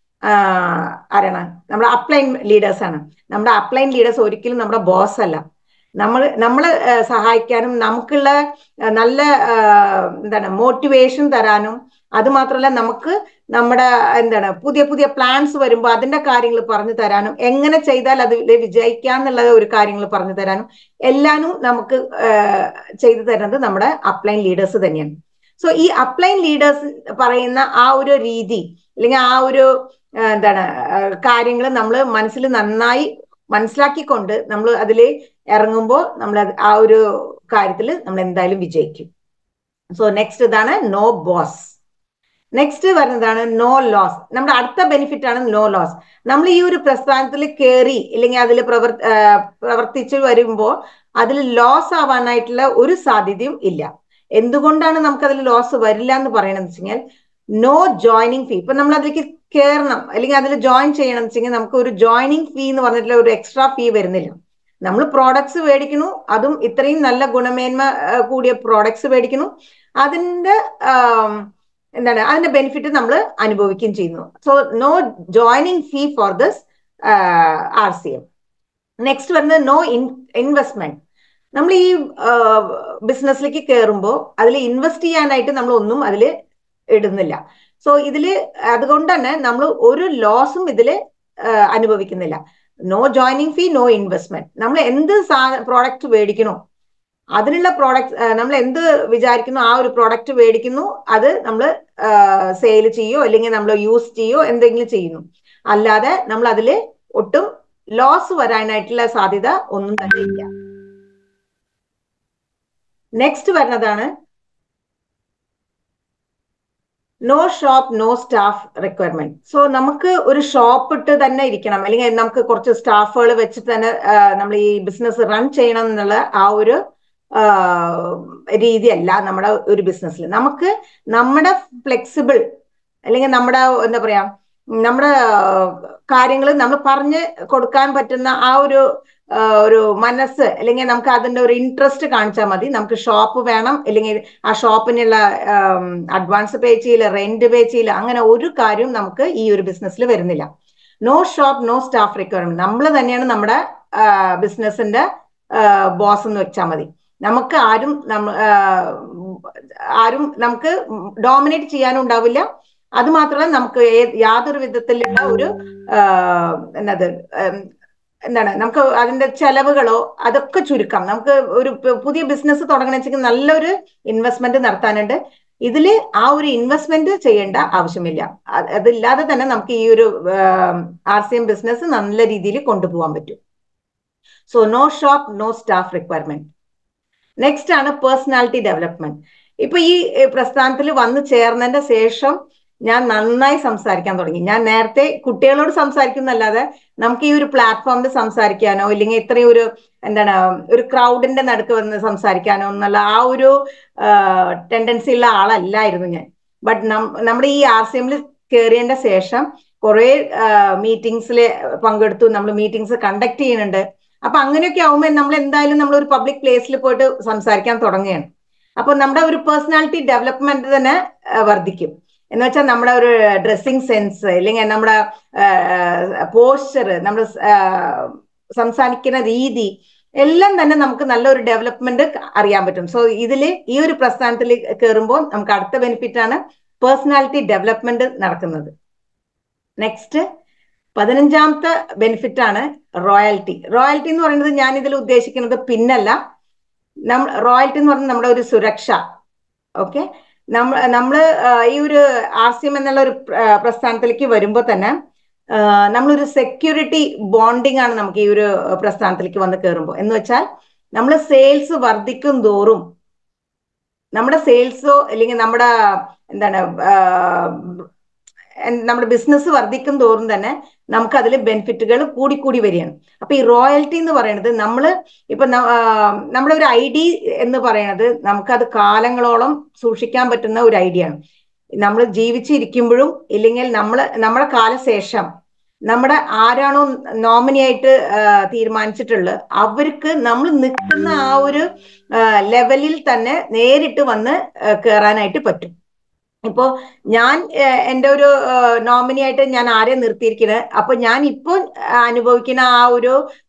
ആരാണ് നമ്മുടെ അപ്ലൈൻ ലീഡേഴ്സ് ആണ് നമ്മുടെ അപ്ലൈൻ ലീഡേഴ്സ് ഒരിക്കലും നമ്മുടെ ബോസ് അല്ല നമ്മൾ നമ്മളെ സഹായിക്കാനും നമുക്കുള്ള നല്ല എന്താണ് മോട്ടിവേഷൻ തരാനും അത് മാത്രമല്ല നമുക്ക് നമ്മുടെ എന്താണ് പുതിയ പുതിയ പ്ലാൻസ് വരുമ്പോൾ അതിന്റെ കാര്യങ്ങൾ പറഞ്ഞു തരാനും എങ്ങനെ ചെയ്താൽ അത് വിജയിക്കാന്നുള്ള ഒരു കാര്യങ്ങൾ പറഞ്ഞു തരാനും എല്ലാനും നമുക്ക് ചെയ്തു തരുന്നത് നമ്മുടെ അപ്ലൈൻ ലീഡേഴ്സ് തന്നെയാണ് സോ ഈ അപ്ലൈൻ ലീഡേഴ്സ് പറയുന്ന ആ ഒരു രീതി അല്ലെങ്കിൽ ആ ഒരു എന്താണ് കാര്യങ്ങൾ നമ്മൾ മനസ്സിൽ നന്നായി മനസ്സിലാക്കിക്കൊണ്ട് നമ്മൾ അതിൽ ഇറങ്ങുമ്പോൾ നമ്മൾ ആ ഒരു കാര്യത്തിൽ നമ്മൾ എന്തായാലും വിജയിക്കും സോ നെക്സ്റ്റ് ഇതാണ് നോ ബോസ് നെക്സ്റ്റ് വരുന്നതാണ് നോ ലോസ് നമ്മുടെ അടുത്ത ബെനിഫിറ്റ് ആണ് നോ ലോസ് നമ്മൾ ഈ ഒരു പ്രസ്ഥാനത്തിൽ കയറി ഇല്ലെങ്കിൽ അതിൽ പ്രവർ പ്രവർത്തിച്ചു വരുമ്പോൾ അതിൽ ലോസ് ആവാനായിട്ടുള്ള ഒരു സാധ്യതയും ഇല്ല എന്തുകൊണ്ടാണ് നമുക്ക് അതിൽ ലോസ് വരില്ല എന്ന് പറയണമെന്ന് വെച്ച് കഴിഞ്ഞാൽ നോ ജോയിനിങ് ഫീ ഇപ്പൊ നമ്മൾ അതിലേക്ക് കയറണം അല്ലെങ്കിൽ അതിൽ ജോയിൻ ചെയ്യണം എന്ന് വെച്ചാൽ നമുക്ക് ഒരു ജോയിനിങ് ഫീ എന്ന് പറഞ്ഞിട്ടുള്ള ഒരു എക്സ്ട്രാ ഫീ വരുന്നില്ല നമ്മൾ പ്രോഡക്ട്സ് മേടിക്കുന്നു അതും ഇത്രയും നല്ല ഗുണമേന്മ കൂടിയ പ്രോഡക്ട്സ് മേടിക്കുന്നു അതിന്റെ എന്താണ് അതിന്റെ ബെനിഫിറ്റ് നമ്മൾ അനുഭവിക്കുകയും ചെയ്യുന്നു so no joining fee for this R C M next വരുന്നത് നോ ഇൻവെസ്റ്റ്മെന്റ് നമ്മൾ ഈ ബിസിനസ്സിലേക്ക് കയറുമ്പോൾ അതിൽ ഇൻവെസ്റ്റ് ചെയ്യാനായിട്ട് നമ്മൾ ഒന്നും അതിൽ ഇടുന്നില്ല സോ ഇതിൽ അതുകൊണ്ട് തന്നെ നമ്മൾ ഒരു ലോസും ഇതിൽ അനുഭവിക്കുന്നില്ല no joining fee no investment നമ്മൾ എന്ത് പ്രോഡക്റ്റ് മേടിക്കണോ അതിനുള്ള പ്രോഡക്റ്റ് നമ്മൾ എന്ത് വിചാരിക്കുന്നു ആ ഒരു പ്രോഡക്റ്റ് മേടിക്കുന്നു അത് നമ്മൾ സെയിൽ ചെയ്യോ അല്ലെങ്കിൽ നമ്മൾ യൂസ് ചെയ്യോ എന്തെങ്കിലും ചെയ്യുന്നു അല്ലാതെ നമ്മൾ അതിൽ ഒട്ടും ലോസ് വരാനായിട്ടുള്ള സാധ്യത ഒന്നും തന്നെ ഇല്ല നെക്സ്റ്റ് വരുന്നതാണ് no shop no staff requirement so നമുക്ക് ഒരു ഷോപ്പ് ഇട്ട് തന്നെ ഇരിക്കണം അല്ലെങ്കിൽ നമുക്ക് കുറച്ച് സ്റ്റാഫുകൾ വെച്ചിട്ട് തന്നെ നമ്മൾ ഈ ബിസിനസ് റൺ ചെയ്യണം എന്നുള്ള ആ ഒരു രീതിയല്ല നമ്മുടെ ഒരു ബിസിനസ്സിൽ നമുക്ക് നമ്മുടെ ഫ്ലെക്സിബിൾ അല്ലെങ്കിൽ നമ്മുടെ എന്താ പറയാ നമ്മുടെ കാര്യങ്ങൾ നമ്മൾ പറഞ്ഞ് കൊടുക്കാൻ പറ്റുന്ന ആ ഒരു ഒരു മനസ്സ് അല്ലെങ്കിൽ നമുക്ക് അതിന്റെ ഒരു ഇൻട്രസ്റ്റ് കാണിച്ചാൽ മതി നമുക്ക് ഷോപ്പ് വേണം അല്ലെങ്കിൽ ആ ഷോപ്പിനുള്ള അഡ്വാൻസ് പേ ചെയ്യില്ല റെന്റ് പേ ചെയ്യില്ല അങ്ങനെ ഒരു കാര്യവും നമുക്ക് ഈ ഒരു ബിസിനസ്സിൽ വരുന്നില്ല no shop no staff requirement നമ്മൾ തന്നെയാണ് നമ്മുടെ ബിസിനസിന്റെ ബോസ് എന്ന് വെച്ചാൽ മതി നമുക്ക് ആരും ആരും നമുക്ക് ഡോമിനേറ്റ് ചെയ്യാനും ഉണ്ടാവില്ല അത് മാത്രമല്ല നമുക്ക് യാതൊരു വിധത്തിലുള്ള ഒരു എന്നത് എന്താണ് നമുക്ക് അതിന്റെ ചെലവുകളോ അതൊക്കെ ചുരുക്കാം നമുക്ക് ഒരു പുതിയ ബിസിനസ് തുടങ്ങണമെങ്കിൽ നല്ലൊരു ഇൻവെസ്റ്റ്മെന്റ് നടത്താനുണ്ട് ഇതിൽ ആ ഒരു ഇൻവെസ്റ്റ്മെന്റ് ചെയ്യേണ്ട ആവശ്യമില്ല അതില്ലാതെ തന്നെ നമുക്ക് ഈ ഒരു ആർ സി എം ബിസിനസ് നല്ല രീതിയിൽ കൊണ്ടുപോകാൻ പറ്റും so no shop no staff requirement next ആണ് പേഴ്സണാലിറ്റി ഡെവലപ്മെന്റ് ഇപ്പൊ ഈ പ്രസ്ഥാനത്തിൽ വന്നു ചേർന്നതിന്റെ ശേഷം ഞാൻ നന്നായി സംസാരിക്കാൻ തുടങ്ങി ഞാൻ നേരത്തെ കുട്ടികളോട് സംസാരിക്കുന്നല്ലാതെ നമുക്ക് ഈ ഒരു പ്ലാറ്റ്ഫോമിൽ സംസാരിക്കാനോ ഇല്ലെങ്കിൽ ഇത്രയും ഒരു എന്താണ് ഒരു ക്രൗഡിന്റെ നടുക്ക് വന്ന് സംസാരിക്കാനോ എന്നുള്ള ആ ഒരു ടെൻഡൻസി ഉള്ള ആളല്ലായിരുന്നു ഞാൻ ബട്ട് നമ്മുടെ ഈ ആർ സി എമ്മിൽ കയറിയതിന്റെ ശേഷം കുറെ മീറ്റിംഗ്സിൽ പങ്കെടുത്തു നമ്മൾ മീറ്റിംഗ്സ് കണ്ടക്ട് ചെയ്യുന്നുണ്ട് അപ്പൊ അങ്ങനെയൊക്കെ ആവുമ്പോൾ നമ്മൾ എന്തായാലും നമ്മൾ ഒരു പബ്ലിക് പ്ലേസിൽ പോയിട്ട് സംസാരിക്കാൻ തുടങ്ങുകയാണ് അപ്പൊ നമ്മുടെ ഒരു പേഴ്സണാലിറ്റി ഡെവലപ്മെന്റ് തന്നെ വർദ്ധിക്കും എന്ന് വെച്ചാൽ നമ്മുടെ ഒരു ഡ്രസ്സിങ് സെൻസ് അല്ലെങ്കിൽ നമ്മുടെ പോസ്ചർ നമ്മൾ സംസാരിക്കുന്ന രീതി എല്ലാം തന്നെ നമുക്ക് നല്ലൊരു ഡെവലപ്മെന്റ് അറിയാൻ പറ്റും സോ ഇതിൽ ഈ ഒരു പ്രസ്ഥാനത്തിൽ കയറുമ്പോൾ നമുക്ക് അടുത്ത ബെനിഫിറ്റ് ആണ് പേഴ്സണാലിറ്റി ഡെവലപ്മെന്റ് നടക്കുന്നത് നെക്സ്റ്റ് പതിനഞ്ചാമത്തെ ബെനിഫിറ്റ് ആണ് റോയൽറ്റി റോയൽറ്റി എന്ന് പറയുന്നത് ഞാൻ ഇതിൽ ഉദ്ദേശിക്കുന്നത് പിന്നല്ല നമ്മൾ റോയൽറ്റി എന്ന് പറയുന്നത് നമ്മുടെ ഒരു സുരക്ഷ ഓക്കെ നമ്മൾ നമ്മൾ ഈ ഒരു ആർ സി എം എന്നുള്ള ഒരു പ്രസ്ഥാനത്തിലേക്ക് വരുമ്പോൾ തന്നെ നമ്മളൊരു സെക്യൂരിറ്റി ബോണ്ടിങ് ആണ് നമുക്ക് ഈ ഒരു പ്രസ്ഥാനത്തിലേക്ക് വന്ന് കയറുമ്പോൾ എന്ന് വെച്ചാൽ നമ്മൾ സെയിൽസ് വർദ്ധിക്കും തോറും നമ്മുടെ സെയിൽസോ അല്ലെങ്കിൽ നമ്മുടെ എന്താണ് നമ്മുടെ ബിസിനസ് വർദ്ധിക്കും തോറും തന്നെ നമുക്ക് അതിൽ ബെനിഫിറ്റുകൾ കൂടിക്കൂടി വരികയാണ് അപ്പൊ ഈ റോയൽറ്റി എന്ന് പറയുന്നത് നമ്മൾ ഇപ്പൊ നമ്മുടെ ഒരു ഐ ഡി എന്ന് പറയുന്നത് നമുക്കത് കാലങ്ങളോളം സൂക്ഷിക്കാൻ പറ്റുന്ന ഒരു ഐഡിയ ആണ് നമ്മൾ ജീവിച്ചിരിക്കുമ്പോഴും ഇല്ലെങ്കിൽ നമ്മൾ നമ്മുടെ കാലശേഷം നമ്മുടെ ആരാണോ നോമിനി ആയിട്ട് തീരുമാനിച്ചിട്ടുള്ളത് അവർക്ക് നമ്മൾ നിൽക്കുന്ന ആ ഒരു ലെവലിൽ തന്നെ നേരിട്ട് വന്ന് കയറാനായിട്ട് പറ്റും ഇപ്പോ ഞാൻ എൻ്റെ ഒരു നോമിനി ആയിട്ട് ഞാൻ ആരെ നിർത്തിയിരിക്കുന്നത് അപ്പൊ ഞാൻ ഇപ്പോൾ അനുഭവിക്കുന്ന ആ ഒരു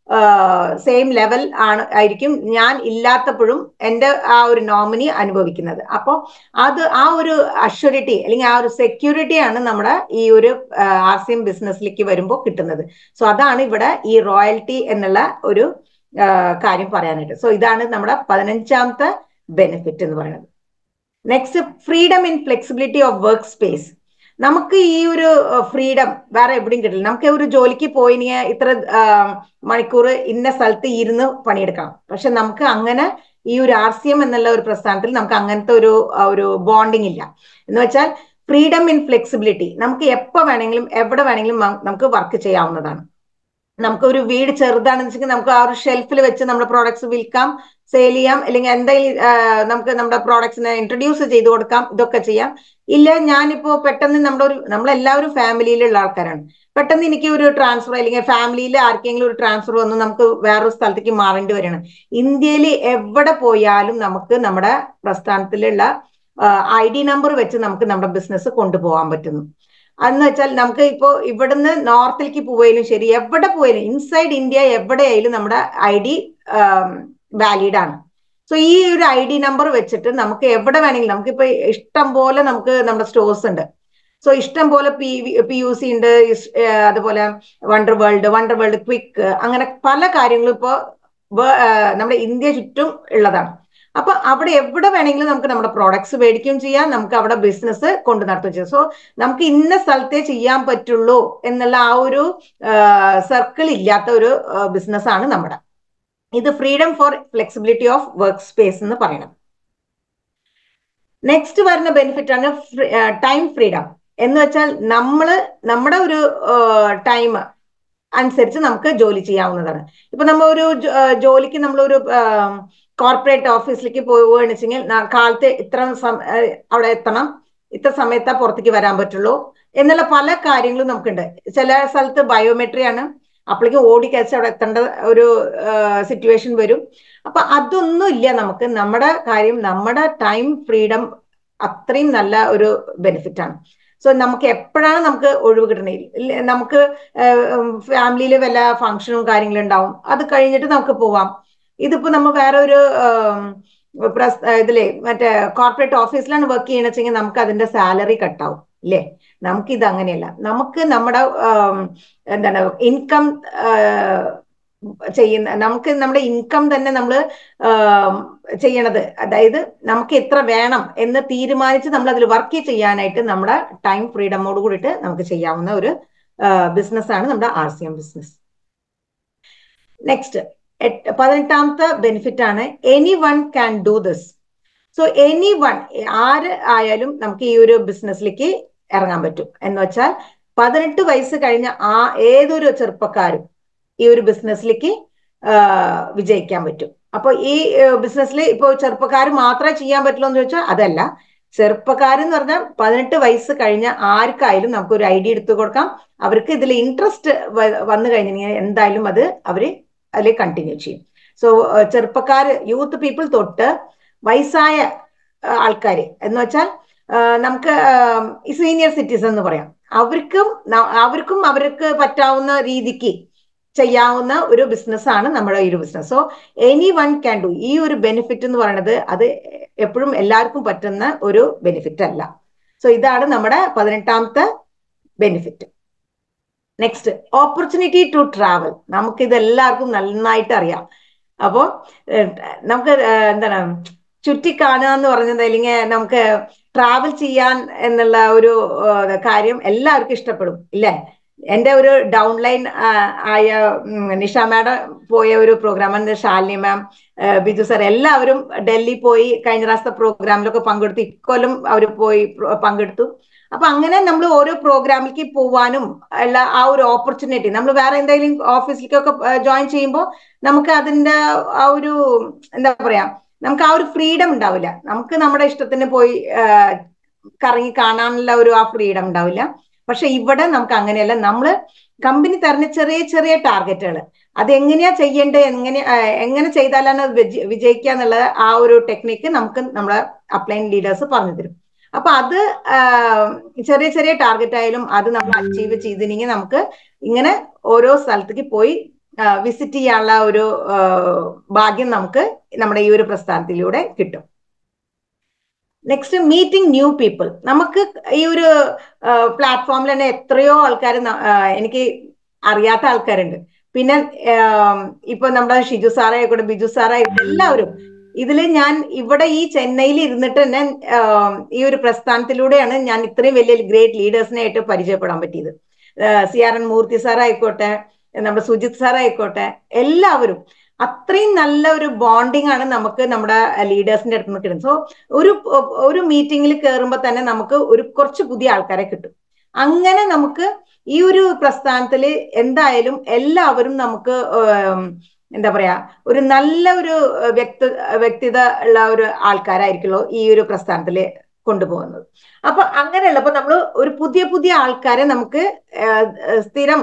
സെയിം ലെവൽ ആണ് ആയിരിക്കും ഞാൻ ഇല്ലാത്തപ്പോഴും എൻ്റെ ആ ഒരു നോമിനി അനുഭവിക്കുന്നത് അപ്പോൾ അത് ആ ഒരു അഷ്യൂരിറ്റി അല്ലെങ്കിൽ ആ ഒരു സെക്യൂരിറ്റി ആണ് നമ്മുടെ ഈ ഒരു ആർ സി എം ബിസിനസ്സിലേക്ക് വരുമ്പോൾ കിട്ടുന്നത് സോ അതാണ് ഇവിടെ ഈ റോയൽറ്റി എന്നുള്ള ഒരു കാര്യം പറയാനായിട്ട് സോ ഇതാണ് നമ്മുടെ പതിനഞ്ചാമത്തെ ബെനിഫിറ്റ് എന്ന് പറയുന്നത് next freedom in flexibility of work space നമുക്ക് ഈ ഒരു ഫ്രീഡം വേറെ എവിടെയും കിട്ടില്ല നമുക്ക് ഒരു ജോലിക്ക് പോയി ഇത്ര മണിക്കൂർ ഇന്ന സ്ഥലത്ത് ഇരുന്ന് പണിയെടുക്കണം പക്ഷെ നമുക്ക് അങ്ങനെ ഈ ഒരു ആർ സി എം എന്നുള്ള ഒരു പ്രസ്ഥാനത്തിൽ നമുക്ക് അങ്ങനത്തെ ഒരു ഒരു ബോണ്ടിങ് ഇല്ല എന്ന് വെച്ചാൽ ഫ്രീഡം ഇൻ ഫ്ലെക്സിബിലിറ്റി നമുക്ക് എപ്പോൾ വേണമെങ്കിലും എവിടെ വേണമെങ്കിലും നമുക്ക് വർക്ക് ചെയ്യാവുന്നതാണ് നമുക്ക് ഒരു വീട് ചെറുതാണെന്ന് വെച്ചെങ്കിൽ നമുക്ക് ആ ഒരു ഷെൽഫിൽ വെച്ച് നമ്മുടെ പ്രോഡക്ട്സ് വിൽക്കാം സെയിൽ ചെയ്യാം അല്ലെങ്കിൽ എന്തെങ്കിലും നമുക്ക് നമ്മുടെ പ്രോഡക്ട്സിനെ ഇൻട്രൊഡ്യൂസ് ചെയ്ത് കൊടുക്കാം ഇതൊക്കെ ചെയ്യാം ഇല്ല ഞാനിപ്പോ പെട്ടെന്ന് നമ്മുടെ ഒരു നമ്മളെല്ലാവരും ഫാമിലിയിലുള്ള ആൾക്കാരാണ് പെട്ടെന്ന് എനിക്ക് ഒരു ട്രാൻസ്ഫർ അല്ലെങ്കിൽ ഫാമിലിയിൽ ആർക്കെങ്കിലും ഒരു ട്രാൻസ്ഫർ വന്ന് നമുക്ക് വേറൊരു സ്ഥലത്തേക്ക് മാറേണ്ടി വരികയാണ് ഇന്ത്യയിൽ എവിടെ പോയാലും നമുക്ക് നമ്മുടെ പ്രസ്ഥാനത്തിലുള്ള ഐ ഡി നമ്പർ വെച്ച് നമുക്ക് നമ്മുടെ ബിസിനസ് കൊണ്ടുപോകാൻ പറ്റുന്നു എന്ന് വെച്ചാൽ നമുക്ക് ഇപ്പോൾ ഇവിടുന്ന് നോർത്തിലേക്ക് പോയാലും ശരി എവിടെ പോയാലും ഇൻസൈഡ് ഇന്ത്യ എവിടെയായാലും നമ്മുടെ ഐ ഡി വാലിഡ് ആണ് സോ ഈ ഒരു ഐ ഡി നമ്പർ വെച്ചിട്ട് നമുക്ക് എവിടെ വേണമെങ്കിലും നമുക്കിപ്പോ ഇഷ്ടം പോലെ നമുക്ക് നമ്മുടെ സ്റ്റോഴ്സ് ഉണ്ട് സോ ഇഷ്ടം പോലെ പി പി യു സി ഉണ്ട് അതുപോലെ wonder world wonder world quick അങ്ങനെ പല കാര്യങ്ങളും ഇപ്പോൾ നമ്മുടെ ഇന്ത്യ ചുറ്റും ഉള്ളതാണ് അപ്പൊ അവിടെ എവിടെ വേണമെങ്കിലും നമുക്ക് നമ്മുടെ പ്രോഡക്ട്സ് മേടിക്കുകയും ചെയ്യാം നമുക്ക് അവിടെ ബിസിനസ് കൊണ്ടു നടത്തുകയും ചെയ്യാം സോ നമുക്ക് ഇന്ന സ്ഥലത്തേ ചെയ്യാൻ പറ്റുള്ളൂ എന്നുള്ള ആ ഒരു സർക്കിൾ ഇല്ലാത്ത ഒരു ബിസിനസ് ആണ് നമ്മുടെ ഇത് freedom for flexibility of work space എന്ന് പറയണം നെക്സ്റ്റ് വരുന്ന ബെനിഫിറ്റ് ആണ് ടൈം ഫ്രീഡം എന്ന് വെച്ചാൽ നമ്മൾ നമ്മുടെ ഒരു ടൈം അനുസരിച്ച് നമുക്ക് ജോലി ചെയ്യാവുന്നതാണ് ഇപ്പൊ നമ്മൾ ഒരു ജോലിക്ക് നമ്മളൊരു കോർപ്പറേറ്റ് ഓഫീസിലേക്ക് പോവുകയാണെന്ന് വെച്ചെങ്കിൽ കാലത്ത് ഇത്ര അവിടെ എത്തണം ഇത്ര സമയത്താ പുറത്തേക്ക് വരാൻ പറ്റുള്ളൂ എന്നുള്ള പല കാര്യങ്ങളും നമുക്കുണ്ട് ചില സ്ഥലത്ത് ബയോമെട്രി ആണ് അപ്പോഴേക്കും ഓടിക്കഴിച്ച് അവിടെ എത്തേണ്ട ഒരു സിറ്റുവേഷൻ വരും അപ്പൊ അതൊന്നും ഇല്ല നമുക്ക് നമ്മുടെ കാര്യം നമ്മുടെ ടൈം ഫ്രീഡം അത്രയും നല്ല ഒരു ബെനിഫിറ്റ് ആണ് സോ നമുക്ക് എപ്പോഴാണ് നമുക്ക് ഒഴിവ് കിട്ടണേ നമുക്ക് ഫാമിലിയിൽ വല്ല ഫംഗ്ഷനും കാര്യങ്ങളും ഉണ്ടാവും അത് കഴിഞ്ഞിട്ട് നമുക്ക് പോവാം ഇതിപ്പോ നമ്മൾ വേറെ ഒരു ഇതിലെ മറ്റേ കോർപ്പറേറ്റ് ഓഫീസിലാണ് വർക്ക് ചെയ്യണമെന്ന് വെച്ചെങ്കിൽ നമുക്ക് അതിന്റെ സാലറി കട്ടാവും ഇല്ലേ നമുക്ക് ഇത് അങ്ങനെയല്ല നമുക്ക് നമ്മുടെ എന്താണ് ഇൻകം ചെയ്യുന്ന നമുക്ക് നമ്മുടെ ഇൻകം തന്നെ നമ്മൾ ചെയ്യണത് അതായത് നമുക്ക് എത്ര വേണം എന്ന് തീരുമാനിച്ച് നമ്മൾ അതിൽ വർക്ക് ചെയ്യാനായിട്ട് നമ്മുടെ ടൈം ഫ്രീഡമോട് കൂടിയിട്ട് നമുക്ക് ചെയ്യാവുന്ന ഒരു ബിസിനസ് ആണ് നമ്മുടെ R C M business next പതിനെട്ടാമത്തെ ബെനിഫിറ്റ് ആണ് anyone can do this so anyone ആര് ആയാലും നമുക്ക് ഈ ഒരു ബിസിനസ്സിലേക്ക് ഇറങ്ങാൻ പറ്റും എന്ന് വെച്ചാൽ പതിനെട്ട് വയസ്സ് കഴിഞ്ഞ ആ ഏതൊരു ചെറുപ്പക്കാരും ഈ ഒരു ബിസിനസ്സിലേക്ക് വിജയിക്കാൻ പറ്റും അപ്പൊ ഈ ബിസിനസ്സിൽ ഇപ്പോൾ ചെറുപ്പക്കാർ മാത്രമേ ചെയ്യാൻ പറ്റുള്ളൂ എന്ന് ചോദിച്ചാൽ അതല്ല ചെറുപ്പക്കാരെന്ന് പറഞ്ഞാൽ പതിനെട്ട് വയസ്സ് കഴിഞ്ഞ ആർക്കായാലും നമുക്ക് ഒരു ഐഡിയ എടുത്തു കൊടുക്കാം അവർക്ക് ഇതിൽ ഇൻട്രസ്റ്റ് വന്നു കഴിഞ്ഞാൽ എന്തായാലും അത് അവര് അതിൽ കണ്ടിന്യൂ ചെയ്യും സോ ചെറുപ്പക്കാർ യൂത്ത് പീപ്പിൾ തൊട്ട് വയസ്സായ ആൾക്കാർ എന്ന് വെച്ചാൽ നമുക്ക് സീനിയർ സിറ്റിസൺ എന്ന് പറയാം അവർക്കും അവർക്കും അവർക്ക് പറ്റാവുന്ന രീതിക്ക് ചെയ്യാവുന്ന ഒരു ബിസിനസ് ആണ് നമ്മുടെ ഈ ഒരു business so anyone can do ഈ ഒരു ബെനിഫിറ്റ് എന്ന് പറയുന്നത് അത് എപ്പോഴും എല്ലാവർക്കും പറ്റുന്ന ഒരു ബെനിഫിറ്റ് അല്ല സോ ഇതാണ് നമ്മുടെ പതിനെട്ടാമത്തെ benefit next opportunity to travel നമുക്ക് ഇത് എല്ലാവർക്കും നന്നായിട്ട് അറിയാം അപ്പോൾ നമുക്ക് എന്താണ് ചുറ്റിക്കാണുക എന്ന് പറഞ്ഞത് അല്ലെങ്കിൽ നമുക്ക് ട്രാവൽ ചെയ്യാൻ എന്നുള്ള ഒരു കാര്യം എല്ലാവർക്കും ഇഷ്ടപ്പെടും ഇല്ലേ എൻ്റെ ഒരു ഡൗൺലൈൻ ആയ നിഷ മാഡം പോയ ഒരു program Shalini ma'am Biju sir എല്ലാവരും ഡൽഹി പോയി കഴിഞ്ഞ പ്രാവശ്യത്തെ പ്രോഗ്രാമിലൊക്കെ പങ്കെടുത്തു ഇക്കൊല്ലം അവർ പോയി പങ്കെടുത്തു അപ്പൊ അങ്ങനെ നമ്മൾ ഓരോ പ്രോഗ്രാമിലേക്ക് പോവാനും ഉള്ള ആ ഒരു ഓപ്പർച്യൂണിറ്റി നമ്മൾ വേറെ എന്തെങ്കിലും ഓഫീസിലേക്കൊക്കെ ജോയിൻ ചെയ്യുമ്പോൾ നമുക്ക് അതിന്റെ ആ ഒരു എന്താ പറയാ നമുക്ക് ആ ഒരു ഫ്രീഡം ഉണ്ടാവില്ല നമുക്ക് നമ്മുടെ ഇഷ്ടത്തിന് പോയി കറങ്ങി കാണാനുള്ള ഒരു ആ ഫ്രീഡം ഉണ്ടാവില്ല പക്ഷെ ഇവിടെ നമുക്ക് അങ്ങനെയല്ല നമ്മൾ കമ്പനി തരുന്ന ചെറിയ ചെറിയ ടാർഗറ്റുകൾ അത് എങ്ങനെയാ ചെയ്യേണ്ടത് എങ്ങനെ എങ്ങനെ ചെയ്താലാണ് അത് വിജയിക്കുക എന്നുള്ള ആ ഒരു ടെക്നിക്ക് നമുക്ക് നമ്മളെ അപ്ലൈൻ ലീഡേഴ്സ് പറഞ്ഞു തരും അപ്പൊ അത് ചെറിയ ചെറിയ ടാർഗറ്റ് ആയാലും അത് നമ്മൾ അച്ചീവ് ചെയ്തില്ലെങ്കിൽ നമുക്ക് ഇങ്ങനെ ഓരോ സ്ഥലത്തേക്ക് പോയി വിസിറ്റ് ചെയ്യാനുള്ള ഒരു ഭാഗ്യം നമുക്ക് നമ്മുടെ ഈ ഒരു പ്രസ്ഥാനത്തിലൂടെ കിട്ടും നെക്സ്റ്റ് മീറ്റിംഗ് ന്യൂ പീപ്പിൾ നമുക്ക് ഈ ഒരു പ്ലാറ്റ്ഫോമിൽ തന്നെ എത്രയോ ആൾക്കാർ എനിക്ക് അറിയാത്ത ആൾക്കാരുണ്ട് പിന്നെ ഇപ്പൊ നമ്മുടെ ഷിജു സാറായിക്കോട്ടെ ബിജു സാറായിക്കോട്ടെ എല്ലാവരും ഇതിൽ ഞാൻ ഇവിടെ ഈ ചെന്നൈയിൽ ഇരുന്നിട്ട് തന്നെ ഈ ഒരു പ്രസ്ഥാനത്തിലൂടെയാണ് ഞാൻ ഇത്രയും വലിയ ഗ്രേറ്റ് ലീഡേഴ്സിനെ ആയിട്ട് പരിചയപ്പെടാൻ പറ്റിയത് സി ആർ എൻ മൂർത്തി സാറായിക്കോട്ടെ നമ്മുടെ സുജിത് സാറായിക്കോട്ടെ എല്ലാവരും അത്രയും നല്ല ഒരു ബോണ്ടിങ് ആണ് നമുക്ക് നമ്മുടെ ലീഡേഴ്സിന്റെ അടുത്ത് നിന്ന് കിട്ടുന്നത് സോ ഒരു ഒരു മീറ്റിംഗിൽ കയറുമ്പോൾ തന്നെ നമുക്ക് ഒരു കുറച്ച് പുതിയ ആൾക്കാരെ കിട്ടും അങ്ങനെ നമുക്ക് ഈ ഒരു പ്രസ്ഥാനത്തിൽ എന്തായാലും എല്ലാവരും നമുക്ക് എന്താ പറയാ ഒരു നല്ല ഒരു വ്യക്തി വ്യക്തിത ഉള്ള ഒരു ആൾക്കാരായിരിക്കുമല്ലോ ഈ ഒരു പ്രസ്ഥാനത്തിൽ കൊണ്ടുപോകുന്നത് അപ്പൊ അങ്ങനെയുള്ളപ്പോ നമ്മൾ ഒരു പുതിയ പുതിയ ആൾക്കാരെ നമുക്ക് സ്ഥിരം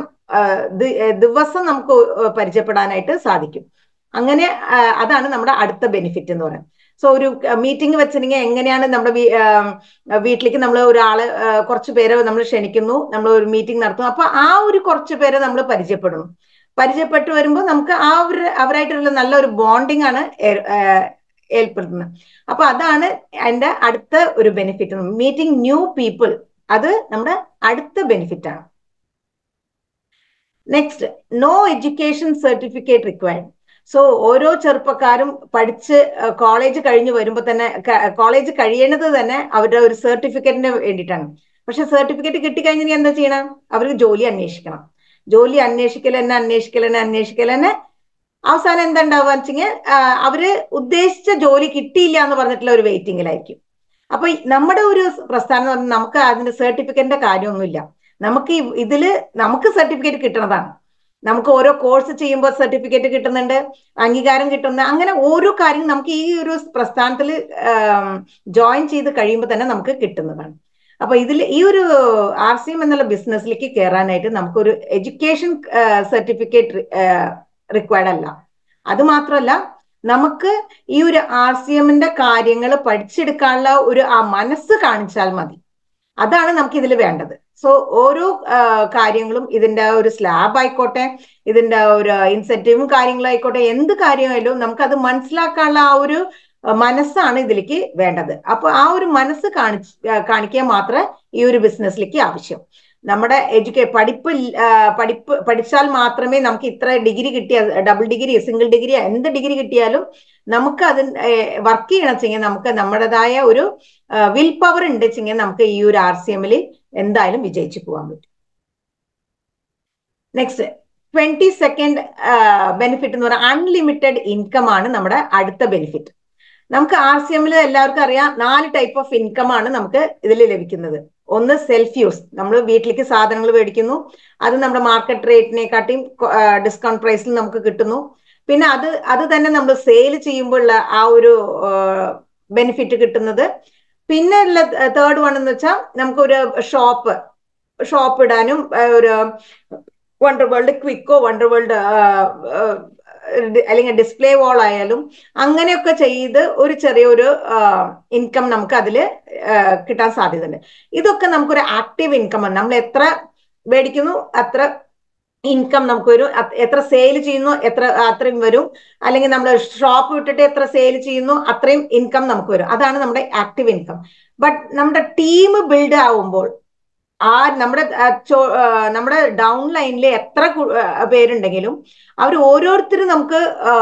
ദിവസം നമുക്ക് പരിചയപ്പെടാനായിട്ട് സാധിക്കും അങ്ങനെ അതാണ് നമ്മുടെ അടുത്ത ബെനിഫിറ്റ് എന്ന് പറയുന്നത് സോ ഒരു മീറ്റിംഗ് വെച്ചിട്ടുണ്ടെങ്കിൽ എങ്ങനെയാണ് നമ്മുടെ വീട്ടിലേക്ക് നമ്മൾ ഒരാള് കുറച്ച് പേരെ നമ്മൾ ക്ഷണിക്കുന്നു നമ്മൾ ഒരു മീറ്റിംഗ് നടത്തുന്നു അപ്പൊ ആ ഒരു കുറച്ച് പേരെ നമ്മൾ പരിചയപ്പെടുന്നു പരിചയപ്പെട്ടു വരുമ്പോൾ നമുക്ക് ആ ഒരു അവരായിട്ടുള്ള നല്ലൊരു ബോണ്ടിങ് ആണ് ഏർപ്പെടുത്തുന്നത് അപ്പൊ അതാണ് അതിന്റെ അടുത്ത ഒരു ബെനിഫിറ്റ് മീറ്റിംഗ് ന്യൂ പീപ്പിൾ അത് നമ്മുടെ അടുത്ത ബെനിഫിറ്റ് ആണ് next no education certificate required so ഓരോ ചെറുപ്പക്കാരും പഠിച്ച് കോളേജ് കഴിഞ്ഞ് വരുമ്പോൾ തന്നെ കോളേജ് കഴിയണത് തന്നെ അവരുടെ ഒരു സർട്ടിഫിക്കറ്റിന് വേണ്ടിയിട്ടാണ് പക്ഷെ സർട്ടിഫിക്കറ്റ് കിട്ടിക്കഴിഞ്ഞാൽ എന്താ ചെയ്യണം അവർക്ക് ജോലി അന്വേഷിക്കണം ജോലി അന്വേഷിക്കൽ തന്നെ അന്വേഷിക്കൽ തന്നെ അന്വേഷിക്കൽ തന്നെ അവസാനം എന്താ ഉണ്ടാവുക വെച്ചെങ്കിൽ അവര് ഉദ്ദേശിച്ച ജോലി കിട്ടിയില്ല എന്ന് പറഞ്ഞിട്ടുള്ള ഒരു വെയിറ്റിംഗിലായിരിക്കും അപ്പൊ നമ്മുടെ ഒരു പ്രസ്ഥാനം എന്ന് പറഞ്ഞാൽ നമുക്ക് അതിന്റെ സർട്ടിഫിക്കറ്റിന്റെ കാര്യമൊന്നുമില്ല നമുക്ക് ഇതില് നമുക്ക് സർട്ടിഫിക്കറ്റ് കിട്ടുന്നതാണ് നമുക്ക് ഓരോ കോഴ്സ് ചെയ്യുമ്പോൾ സർട്ടിഫിക്കറ്റ് കിട്ടുന്നുണ്ട് അംഗീകാരം കിട്ടുന്ന അങ്ങനെ ഓരോ കാര്യം നമുക്ക് ഈ ഒരു പ്രസ്ഥാനത്തിൽ ജോയിൻ ചെയ്ത് കഴിയുമ്പോൾ തന്നെ നമുക്ക് കിട്ടുന്നതാണ് അപ്പൊ ഇതിൽ ഈ ഒരു ആർ സി എം എന്നുള്ള ബിസിനസ്സിലേക്ക് കയറാനായിട്ട് നമുക്കൊരു എഡ്യൂക്കേഷൻ സർട്ടിഫിക്കറ്റ് റിക്വയർഡ് അല്ല അത് മാത്രമല്ല നമുക്ക് ഈ ഒരു ആർ സി എമ്മിന്റെ കാര്യങ്ങൾ പഠിച്ചെടുക്കാനുള്ള ഒരു ആ മനസ്സ് കാണിച്ചാൽ മതി അതാണ് നമുക്ക് ഇതിൽ വേണ്ടത് സോ ഓരോ കാര്യങ്ങളും ഇതിന്റെ ഒരു സ്ലാബ് ആയിക്കോട്ടെ ഇതിന്റെ ഒരു ഇൻസെന്റീവും കാര്യങ്ങളും ആയിക്കോട്ടെ എന്ത് കാര്യമായാലും നമുക്ക് അത് മനസ്സിലാക്കാനുള്ള ആ ഒരു മനസ്സാണ് ഇതിലേക്ക് വേണ്ടത് അപ്പൊ ആ ഒരു മനസ്സ് കാണിച്ച് കാണിക്കാൻ മാത്രമേ ഈ ഒരു ബിസിനസ്സിലേക്ക് ആവശ്യം നമ്മുടെ എഡ്യൂക്കേ പഠിപ്പ് പഠിപ്പ് പഠിച്ചാൽ മാത്രമേ നമുക്ക് ഇത്ര ഡിഗ്രി കിട്ടിയ ഡബിൾ ഡിഗ്രി സിംഗിൾ ഡിഗ്രി എന്ത് ഡിഗ്രി കിട്ടിയാലും നമുക്ക് അത് വർക്ക് ചെയ്യണമെച്ചെങ്കിൽ നമുക്ക് നമ്മുടേതായ ഒരു വിൽ പവർ ഉണ്ടെച്ചെങ്കിൽ നമുക്ക് ഈ ഒരു ആർ സി എമ്മിൽ എന്തായാലും വിജയിച്ചു പോകാൻ പറ്റും നെക്സ്റ്റ് ട്വന്റി സെക്കൻഡ് ബെനിഫിറ്റ് എന്ന് പറഞ്ഞാൽ അൺലിമിറ്റഡ് ഇൻകം ആണ് നമ്മുടെ അടുത്ത ബെനിഫിറ്റ് നമുക്ക് ആർ സി എമ്മിൽ എല്ലാവർക്കും അറിയാം നാല് ടൈപ്പ് ഓഫ് ഇൻകം ആണ് നമുക്ക് ഇതിൽ ലഭിക്കുന്നത് ഒന്ന് സെൽഫ് യൂസ് നമ്മൾ വീട്ടിലേക്ക് സാധനങ്ങൾ മേടിക്കുന്നു അത് നമ്മുടെ മാർക്കറ്റ് റേറ്റിനെക്കാട്ടിയും ഡിസ്കൗണ്ട് പ്രൈസിൽ നമുക്ക് കിട്ടുന്നു പിന്നെ അത് അത് തന്നെ നമ്മൾ സെയിൽ ചെയ്യുമ്പോഴുള്ള ആ ഒരു ബെനിഫിറ്റ് കിട്ടുന്നത് പിന്നെ ഉള്ള തേർഡ് വൺ എന്ന് വെച്ചാൽ നമുക്കൊരു ഷോപ്പ് ഷോപ്പ് ഇടാനും ഒരു വണ്ടർ വേൾഡ് ക്വിക്കോ വണ്ടർ വേൾഡ് അല്ലെങ്കിൽ ഡിസ്പ്ലേ വാൾ ആയാലും അങ്ങനെയൊക്കെ ചെയ്ത് ഒരു ചെറിയൊരു ഇൻകം നമുക്ക് അതിൽ കിട്ടാൻ സാധ്യതയുണ്ട് ഇതൊക്കെ നമുക്കൊരു ആക്റ്റീവ് ഇൻകം ആണ് നമ്മൾ എത്ര മേടിക്കുന്നു അത്ര ഇൻകം നമുക്ക് വരും എത്ര സെയിൽ ചെയ്യുന്നു എത്ര അത്രയും വരും അല്ലെങ്കിൽ നമ്മൾ ഷോപ്പ് വിട്ടിട്ട് എത്ര സെയിൽ ചെയ്യുന്നു അത്രയും ഇൻകം നമുക്ക് വരും അതാണ് നമ്മുടെ ആക്റ്റീവ് ഇൻകം ബട്ട് നമ്മുടെ ടീം ബിൽഡ് ആവുമ്പോൾ ആ നമ്മുടെ നമ്മുടെ ഡൗൺ ലൈനിൽ എത്ര പേരുണ്ടെങ്കിലും അവർ ഓരോരുത്തരും നമുക്ക്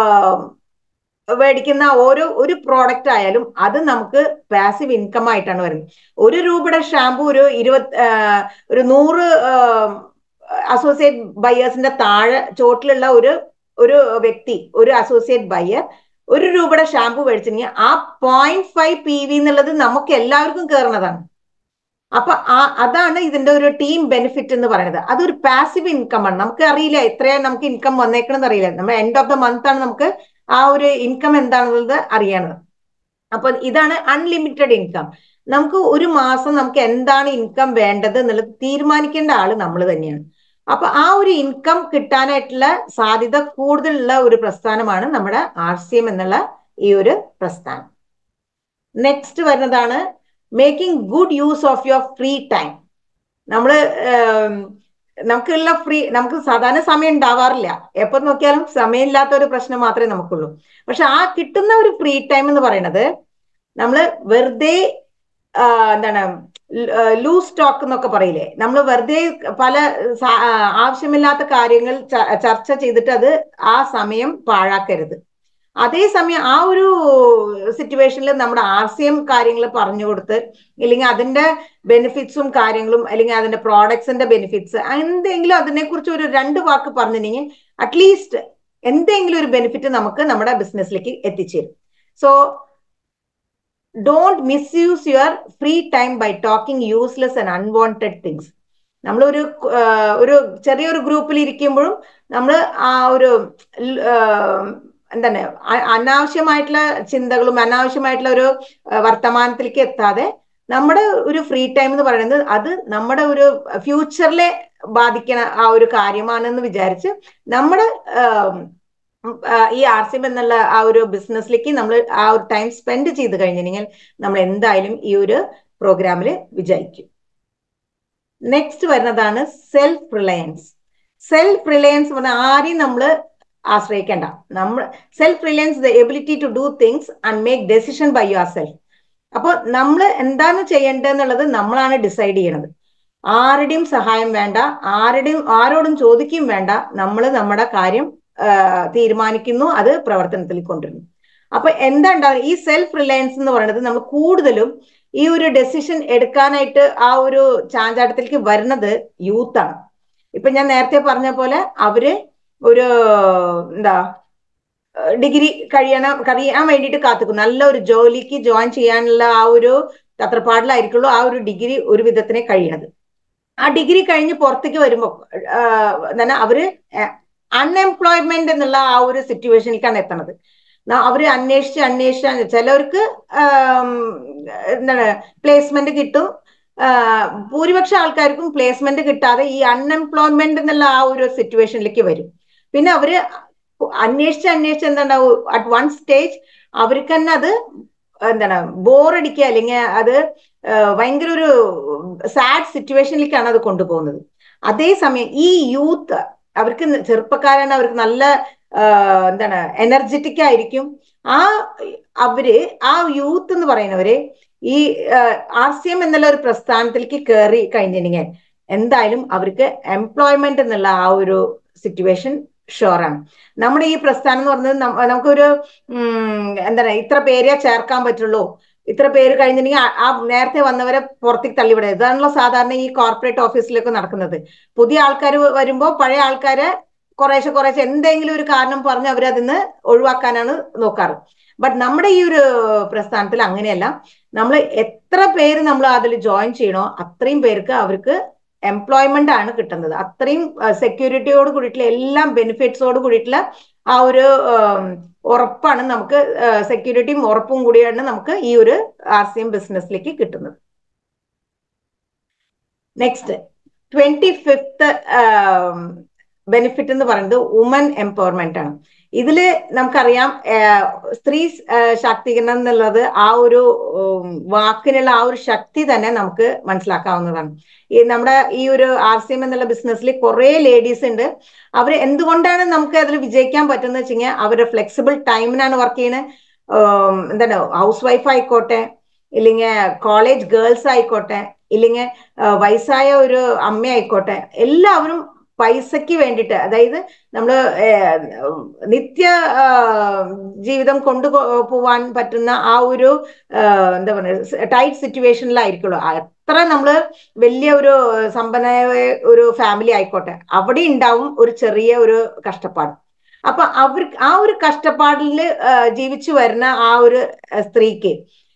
മേടിക്കുന്ന ഓരോ ഒരു പ്രോഡക്റ്റ് ആയാലും അത് നമുക്ക് പാസീവ് ഇൻകം ആയിട്ടാണ് വരുന്നത് ഒരു രൂപയുടെ ഷാമ്പു ഒരു ഇരുപത് ഒരു നൂറ് അസോസിയേറ്റ് ബയേഴ്സിന്റെ താഴെ ചോട്ടിലുള്ള ഒരു ഒരു വ്യക്തി ഒരു അസോസിയേറ്റ് ബയർ ഒരു രൂപയുടെ ഷാമ്പു മേടിച്ചിട്ടുണ്ടെങ്കിൽ ആ പോയിന്റ് ഫൈവ് പി വി എന്നുള്ളത് നമുക്ക് എല്ലാവർക്കും കയറുന്നതാണ് അപ്പൊ ആ അതാണ് ഇതിന്റെ ഒരു ടീം ബെനിഫിറ്റ് എന്ന് പറയുന്നത് അതൊരു പാസീവ് ഇൻകം ആണ് നമുക്ക് അറിയില്ല എത്രയാ നമുക്ക് ഇൻകം വന്നേക്കണമെന്ന് അറിയില്ല നമ്മൾ എൻഡ് ഓഫ് ദ മന്ത് ആണ് നമുക്ക് ആ ഒരു ഇൻകം എന്താണെന്നുള്ളത് അറിയണത് അപ്പൊ ഇതാണ് അൺലിമിറ്റഡ് ഇൻകം നമുക്ക് ഒരു മാസം നമുക്ക് എന്താണ് ഇൻകം വേണ്ടത് എന്നുള്ളത് തീരുമാനിക്കേണ്ട ആള് നമ്മൾ തന്നെയാണ് അപ്പൊ ആ ഒരു ഇൻകം കിട്ടാനായിട്ടുള്ള സാധ്യത കൂടുതലുള്ള ഒരു പ്രസ്ഥാനമാണ് നമ്മുടെ ആർ സി എം എന്നുള്ള ഈ ഒരു പ്രസ്ഥാനം നെക്സ്റ്റ് വരുന്നതാണ് making good use of your free time നമ്മള് നമുക്കുള്ള ഫ്രീ നമുക്ക് സാധാരണ സമയം ഉണ്ടാവാറില്ല എപ്പോ നോക്കിയാലും സമയമില്ലാത്ത ഒരു പ്രശ്നം മാത്രമേ നമുക്കുള്ളൂ പക്ഷെ ആ കിട്ടുന്ന ഒരു ഫ്രീ ടൈം എന്ന് പറയുന്നത് നമ്മൾ വെറുതെ എന്താണ് ലൂസ് സ്റ്റോക്ക് എന്നൊക്കെ പറയില്ലേ നമ്മൾ വെറുതെ പല ആവശ്യമില്ലാത്ത കാര്യങ്ങൾ ചർച്ച ചെയ്തിട്ട് അത് ആ സമയം പാഴാക്കരുത് അതേസമയം ആ ഒരു സിറ്റുവേഷനിൽ നമ്മുടെ ആർ സി എം കാര്യങ്ങൾ പറഞ്ഞു കൊടുത്ത് ഇല്ലെങ്കിൽ അതിന്റെ ബെനിഫിറ്റ്സും കാര്യങ്ങളും അല്ലെങ്കിൽ അതിന്റെ പ്രോഡക്ട്സിന്റെ ബെനിഫിറ്റ്സ് എന്തെങ്കിലും അതിനെക്കുറിച്ച് ഒരു രണ്ട് വാക്ക് പറഞ്ഞിട്ടുണ്ടെങ്കിൽ അറ്റ്ലീസ്റ്റ് എന്തെങ്കിലും ഒരു ബെനിഫിറ്റ് നമുക്ക് നമ്മുടെ ബിസിനസ്സിലേക്ക് എത്തിച്ചേരും so don't misuse your free time by talking useless and unwanted things നമ്മളൊരു ഒരു ചെറിയൊരു ഗ്രൂപ്പിൽ ഇരിക്കുമ്പോഴും നമ്മൾ ആ ഒരു എന്താണ് അനാവശ്യമായിട്ടുള്ള ചിന്തകളും അനാവശ്യമായിട്ടുള്ള ഒരു വർത്തമാനത്തിലേക്ക് എത്താതെ നമ്മുടെ ഒരു ഫ്രീ ടൈം എന്ന് പറയുന്നത് അത് നമ്മുടെ ഒരു ഫ്യൂച്ചറിലെ ബാധിക്കണ ആ ഒരു കാര്യമാണെന്ന് വിചാരിച്ച് നമ്മുടെ ഈ ആർ സി എം എന്നുള്ള ആ ഒരു ബിസിനസ്സിലേക്ക് നമ്മൾ ആ ഒരു ടൈം സ്പെൻഡ് ചെയ്ത് കഴിഞ്ഞിട്ടുണ്ടെങ്കിൽ നമ്മൾ എന്തായാലും ഈ ഒരു പ്രോഗ്രാമിൽ വിജയിക്കും നെക്സ്റ്റ് വരുന്നതാണ് സെൽഫ് റിലയൻസ് സെൽഫ് റിലയൻസ് പറഞ്ഞാൽ ആരെയും നമ്മൾ ആശ്രയിക്കേണ്ട നമ്മൾ self reliance the ability to do things and make decision by yourself അപ്പോൾ നമ്മൾ എന്താണ് ചെയ്യേണ്ടതെന്നുള്ളത് നമ്മളാണ് ഡിസൈഡ് ചെയ്യണത് ആരുടെയും സഹായം വേണ്ട ആരുടെയും ആരോടും ചോദിക്കുകയും വേണ്ട നമ്മൾ നമ്മുടെ കാര്യം തീരുമാനിക്കുന്നു അത് പ്രവർത്തനത്തിൽ കൊണ്ടുവരുന്നു അപ്പൊ എന്താ ഉണ്ടാവുക ഈ സെൽഫ് റിലയൻസ് എന്ന് പറയുന്നത് നമ്മൾ കൂടുതലും ഈ ഒരു ഡെസിഷൻ എടുക്കാനായിട്ട് ആ ഒരു ചാഞ്ചാട്ടത്തിലേക്ക് വരുന്നത് യൂത്താണ് ഇപ്പൊ ഞാൻ നേരത്തെ പറഞ്ഞ പോലെ അവര് ഒരു എന്താ ഡിഗ്രി കഴിയണം കഴിയാൻ വേണ്ടിയിട്ട് കാത്തിക്കും നല്ല ഒരു ജോലിക്ക് ജോയിൻ ചെയ്യാനുള്ള ആ ഒരു തത്രപ്പാടിലായിരിക്കുള്ളൂ ആ ഒരു ഡിഗ്രി ഒരു വിധത്തിനെ കഴിയണത് ആ ഡിഗ്രി കഴിഞ്ഞ് പുറത്തേക്ക് വരുമ്പോൾ എന്താണ് അവര് അൺഎംപ്ലോയ്മെന്റ് എന്നുള്ള ആ ഒരു സിറ്റുവേഷനിലേക്കാണ് എത്തണത് അവര് അന്വേഷിച്ച് അന്വേഷിച്ച് ചിലവർക്ക് എന്താണ് പ്ലേസ്മെന്റ് കിട്ടും ഭൂരിപക്ഷ ആൾക്കാർക്കും പ്ലേസ്മെന്റ് കിട്ടാതെ ഈ അൺഎംപ്ലോയ്മെന്റ് എന്നുള്ള ആ ഒരു സിറ്റുവേഷനിലേക്ക് വരും പിന്നെ അവര് അന്വേഷിച്ച് അന്വേഷിച്ച് എന്തുണ്ടാവും അറ്റ് വൺ സ്റ്റേജ് അവർക്ക് തന്നെ അത് എന്താണ് ബോറടിക്കുക അല്ലെങ്കിൽ അത് ഭയങ്കര ഒരു സാഡ് സിറ്റുവേഷനിലേക്കാണ് അത് കൊണ്ടുപോകുന്നത് അതേസമയം ഈ യൂത്ത് അവർക്ക് ചെറുപ്പക്കാരാണ് അവർക്ക് നല്ല എന്താണ് എനർജറ്റിക് ആയിരിക്കും ആ അവര് ആ യൂത്ത് എന്ന് പറയുന്നവര് ഈ ആർ സി എം എന്നുള്ള ഒരു പ്രസ്ഥാനത്തിലേക്ക് കയറി കഴിഞ്ഞിട്ടുണ്ടെങ്കിൽ എന്തായാലും അവർക്ക് എംപ്ലോയ്മെന്റ് എന്നുള്ള ആ ഒരു സിറ്റുവേഷൻ ഷുവറാണ് നമ്മുടെ ഈ പ്രസ്ഥാനം എന്ന് പറഞ്ഞത് നമുക്കൊരു എന്താണ് ഇത്ര പേരെ ചേർക്കാൻ പറ്റുള്ളൂ ഇത്ര പേര് കഴിഞ്ഞിട്ടുണ്ടെങ്കിൽ ആ നേരത്തെ വന്നവരെ പുറത്തേക്ക് തള്ളിവിടുക ഇതാണല്ലോ സാധാരണ ഈ കോർപ്പറേറ്റ് ഓഫീസിലൊക്കെ നടക്കുന്നത് പുതിയ ആൾക്കാർ വരുമ്പോൾ പഴയ ആൾക്കാരെ കുറേശ്ശെ കുറേശ്ശെ എന്തെങ്കിലും ഒരു കാരണം പറഞ്ഞ് അവരതിന്ന് ഒഴിവാക്കാനാണ് നോക്കാറ് ബട്ട് നമ്മുടെ ഈ ഒരു പ്രസ്ഥാനത്തിൽ അങ്ങനെയല്ല നമ്മൾ എത്ര പേര് നമ്മൾ അതിൽ ജോയിൻ ചെയ്യണോ അത്രയും പേർക്ക് അവർക്ക് എംപ്ലോയ്മെന്റ് ആണ് കിട്ടുന്നത് അത്രയും സെക്യൂരിറ്റിയോട് കൂടിയിട്ടുള്ള എല്ലാം ബെനിഫിറ്റ്സോട് കൂടിയിട്ടുള്ള ആ ഒരു ഉറപ്പാണ് നമുക്ക് സെക്യൂരിറ്റിയും ഉറപ്പും കൂടിയാണ് നമുക്ക് ഈ ഒരു ആർ സി എം ബിസിനസ്സിലേക്ക് കിട്ടുന്നത് നെക്സ്റ്റ് ട്വന്റി ഫിഫ്ത്ത് ബെനിഫിറ്റ് എന്ന് പറയുന്നത് വുമൻ എംപവർമെന്റ് ആണ് ഇതില് നമുക്കറിയാം സ്ത്രീ ശാക്തീകരണം എന്നുള്ളത് ആ ഒരു വാക്കിനുള്ള ആ ഒരു ശക്തി തന്നെ നമുക്ക് മനസ്സിലാക്കാവുന്നതാണ് ഈ നമ്മുടെ ഈ ഒരു ആർ സി എം എന്നുള്ള ബിസിനസ്സിൽ കുറെ ലേഡീസ് ഉണ്ട് അവർ എന്തുകൊണ്ടാണ് നമുക്ക് അതിൽ വിജയിക്കാൻ പറ്റുന്നത് വെച്ച് കഴിഞ്ഞാൽ അവരുടെ ഫ്ലെക്സിബിൾ ടൈമിനാണ് വർക്ക് ചെയ്യുന്നത് എന്താണ് ഹൗസ് വൈഫ് ആയിക്കോട്ടെ ഇല്ലെങ്കിൽ കോളേജ് ഗേൾസ് ആയിക്കോട്ടെ ഇല്ലെങ്കിൽ വയസ്സായ ഒരു അമ്മ ആയിക്കോട്ടെ എല്ലാവരും പൈസയ്ക്ക് വേണ്ടിയിട്ട് അതായത് നമ്മൾ നിത്യ ജീവിതം കൊണ്ടു പോവാൻ പറ്റുന്ന ആ ഒരു എന്താ പറയുക ടൈറ്റ് സിറ്റുവേഷനിലായിരിക്കുള്ളൂ അത്ര നമ്മൾ വലിയ ഒരു സമ്പന്നമായ ഒരു ഫാമിലി ആയിക്കോട്ടെ അവിടെ ഉണ്ടാവും ഒരു ചെറിയ ഒരു കഷ്ടപ്പാട് അപ്പൊ അവർ ആ ഒരു കഷ്ടപ്പാടിൽ ജീവിച്ചു വരുന്ന ആ ഒരു സ്ത്രീക്ക്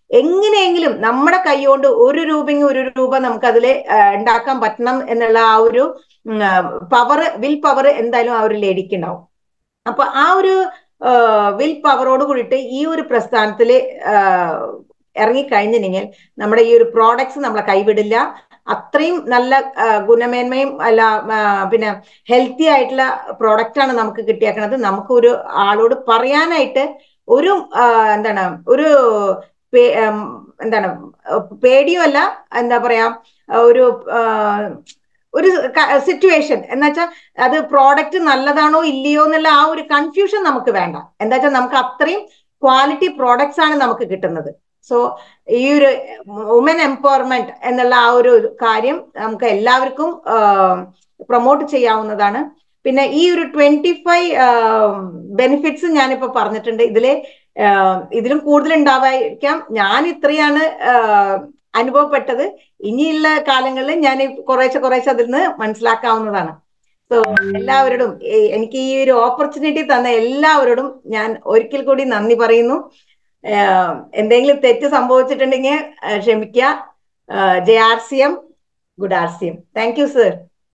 എങ്ങനെയെങ്കിലും നമ്മുടെ കൈകൊണ്ട് ഒരു രൂപയെങ്കിൽ ഒരു രൂപ നമുക്ക് അതിൽ ഉണ്ടാക്കാൻ പറ്റണം എന്നുള്ള ആ ഒരു പവർ വിൽ പവർ എന്തായാലും ആ ഒരു ലേഡിക്ക് ഉണ്ടാവും അപ്പൊ ആ ഒരു വിൽ പവറോട് കൂടിയിട്ട് ഈ ഒരു പ്രസ്ഥാനത്തില് ഇറങ്ങിക്കഴിഞ്ഞിട്ടുണ്ടെങ്കിൽ നമ്മുടെ ഈ ഒരു പ്രോഡക്ട്സ് നമ്മളെ കൈവിടില്ല അത്രയും നല്ല ഗുണമേന്മയും അല്ല പിന്നെ ഹെൽത്തി ആയിട്ടുള്ള പ്രോഡക്റ്റ് ആണ് നമുക്ക് കിട്ടിയേക്കണത് നമുക്ക് ഒരു ആളോട് പറയാനായിട്ട് ഒരു എന്താണ് ഒരു എന്താണ് പേടിയോ അല്ല എന്താ പറയാ ഒരു ഒരു സിറ്റുവേഷൻ എന്ന് വെച്ചാൽ അത് പ്രോഡക്റ്റ് നല്ലതാണോ ഇല്ലയോ എന്നുള്ള ആ ഒരു കൺഫ്യൂഷൻ നമുക്ക് വേണ്ട എന്താ വെച്ചാൽ നമുക്ക് അത്രയും ക്വാളിറ്റി പ്രോഡക്ട്സ് ആണ് നമുക്ക് കിട്ടുന്നത് സോ ഈ ഒരു വുമൻ എംപവർമെന്റ് എന്നുള്ള ആ ഒരു കാര്യം നമുക്ക് എല്ലാവർക്കും പ്രൊമോട്ട് ചെയ്യാവുന്നതാണ് പിന്നെ ഈ ഒരു ട്വന്റി ഫൈവ് ബെനിഫിറ്റ്സ് ഞാനിപ്പോ പറഞ്ഞിട്ടുണ്ട് ഇതിലെ ഇതിലും കൂടുതൽ ഉണ്ടാവായിരിക്കാം ഞാൻ ഇത്രയാണ് അനുഭവപ്പെട്ടത് ഇനിയുള്ള കാലങ്ങളിൽ ഞാൻ കുറേശ്ശെ കുറേശ്ശെ അതിൽ നിന്ന് മനസ്സിലാക്കാവുന്നതാണ് സോ എല്ലാവരോടും എനിക്ക് ഈ ഒരു ഓപ്പർച്യൂണിറ്റി തന്ന എല്ലാവരോടും ഞാൻ ഒരിക്കൽ കൂടി നന്ദി പറയുന്നു എന്തെങ്കിലും തെറ്റ് സംഭവിച്ചിട്ടുണ്ടെങ്കിൽ ക്ഷമിക്കുക J R C M good R C M thank you sir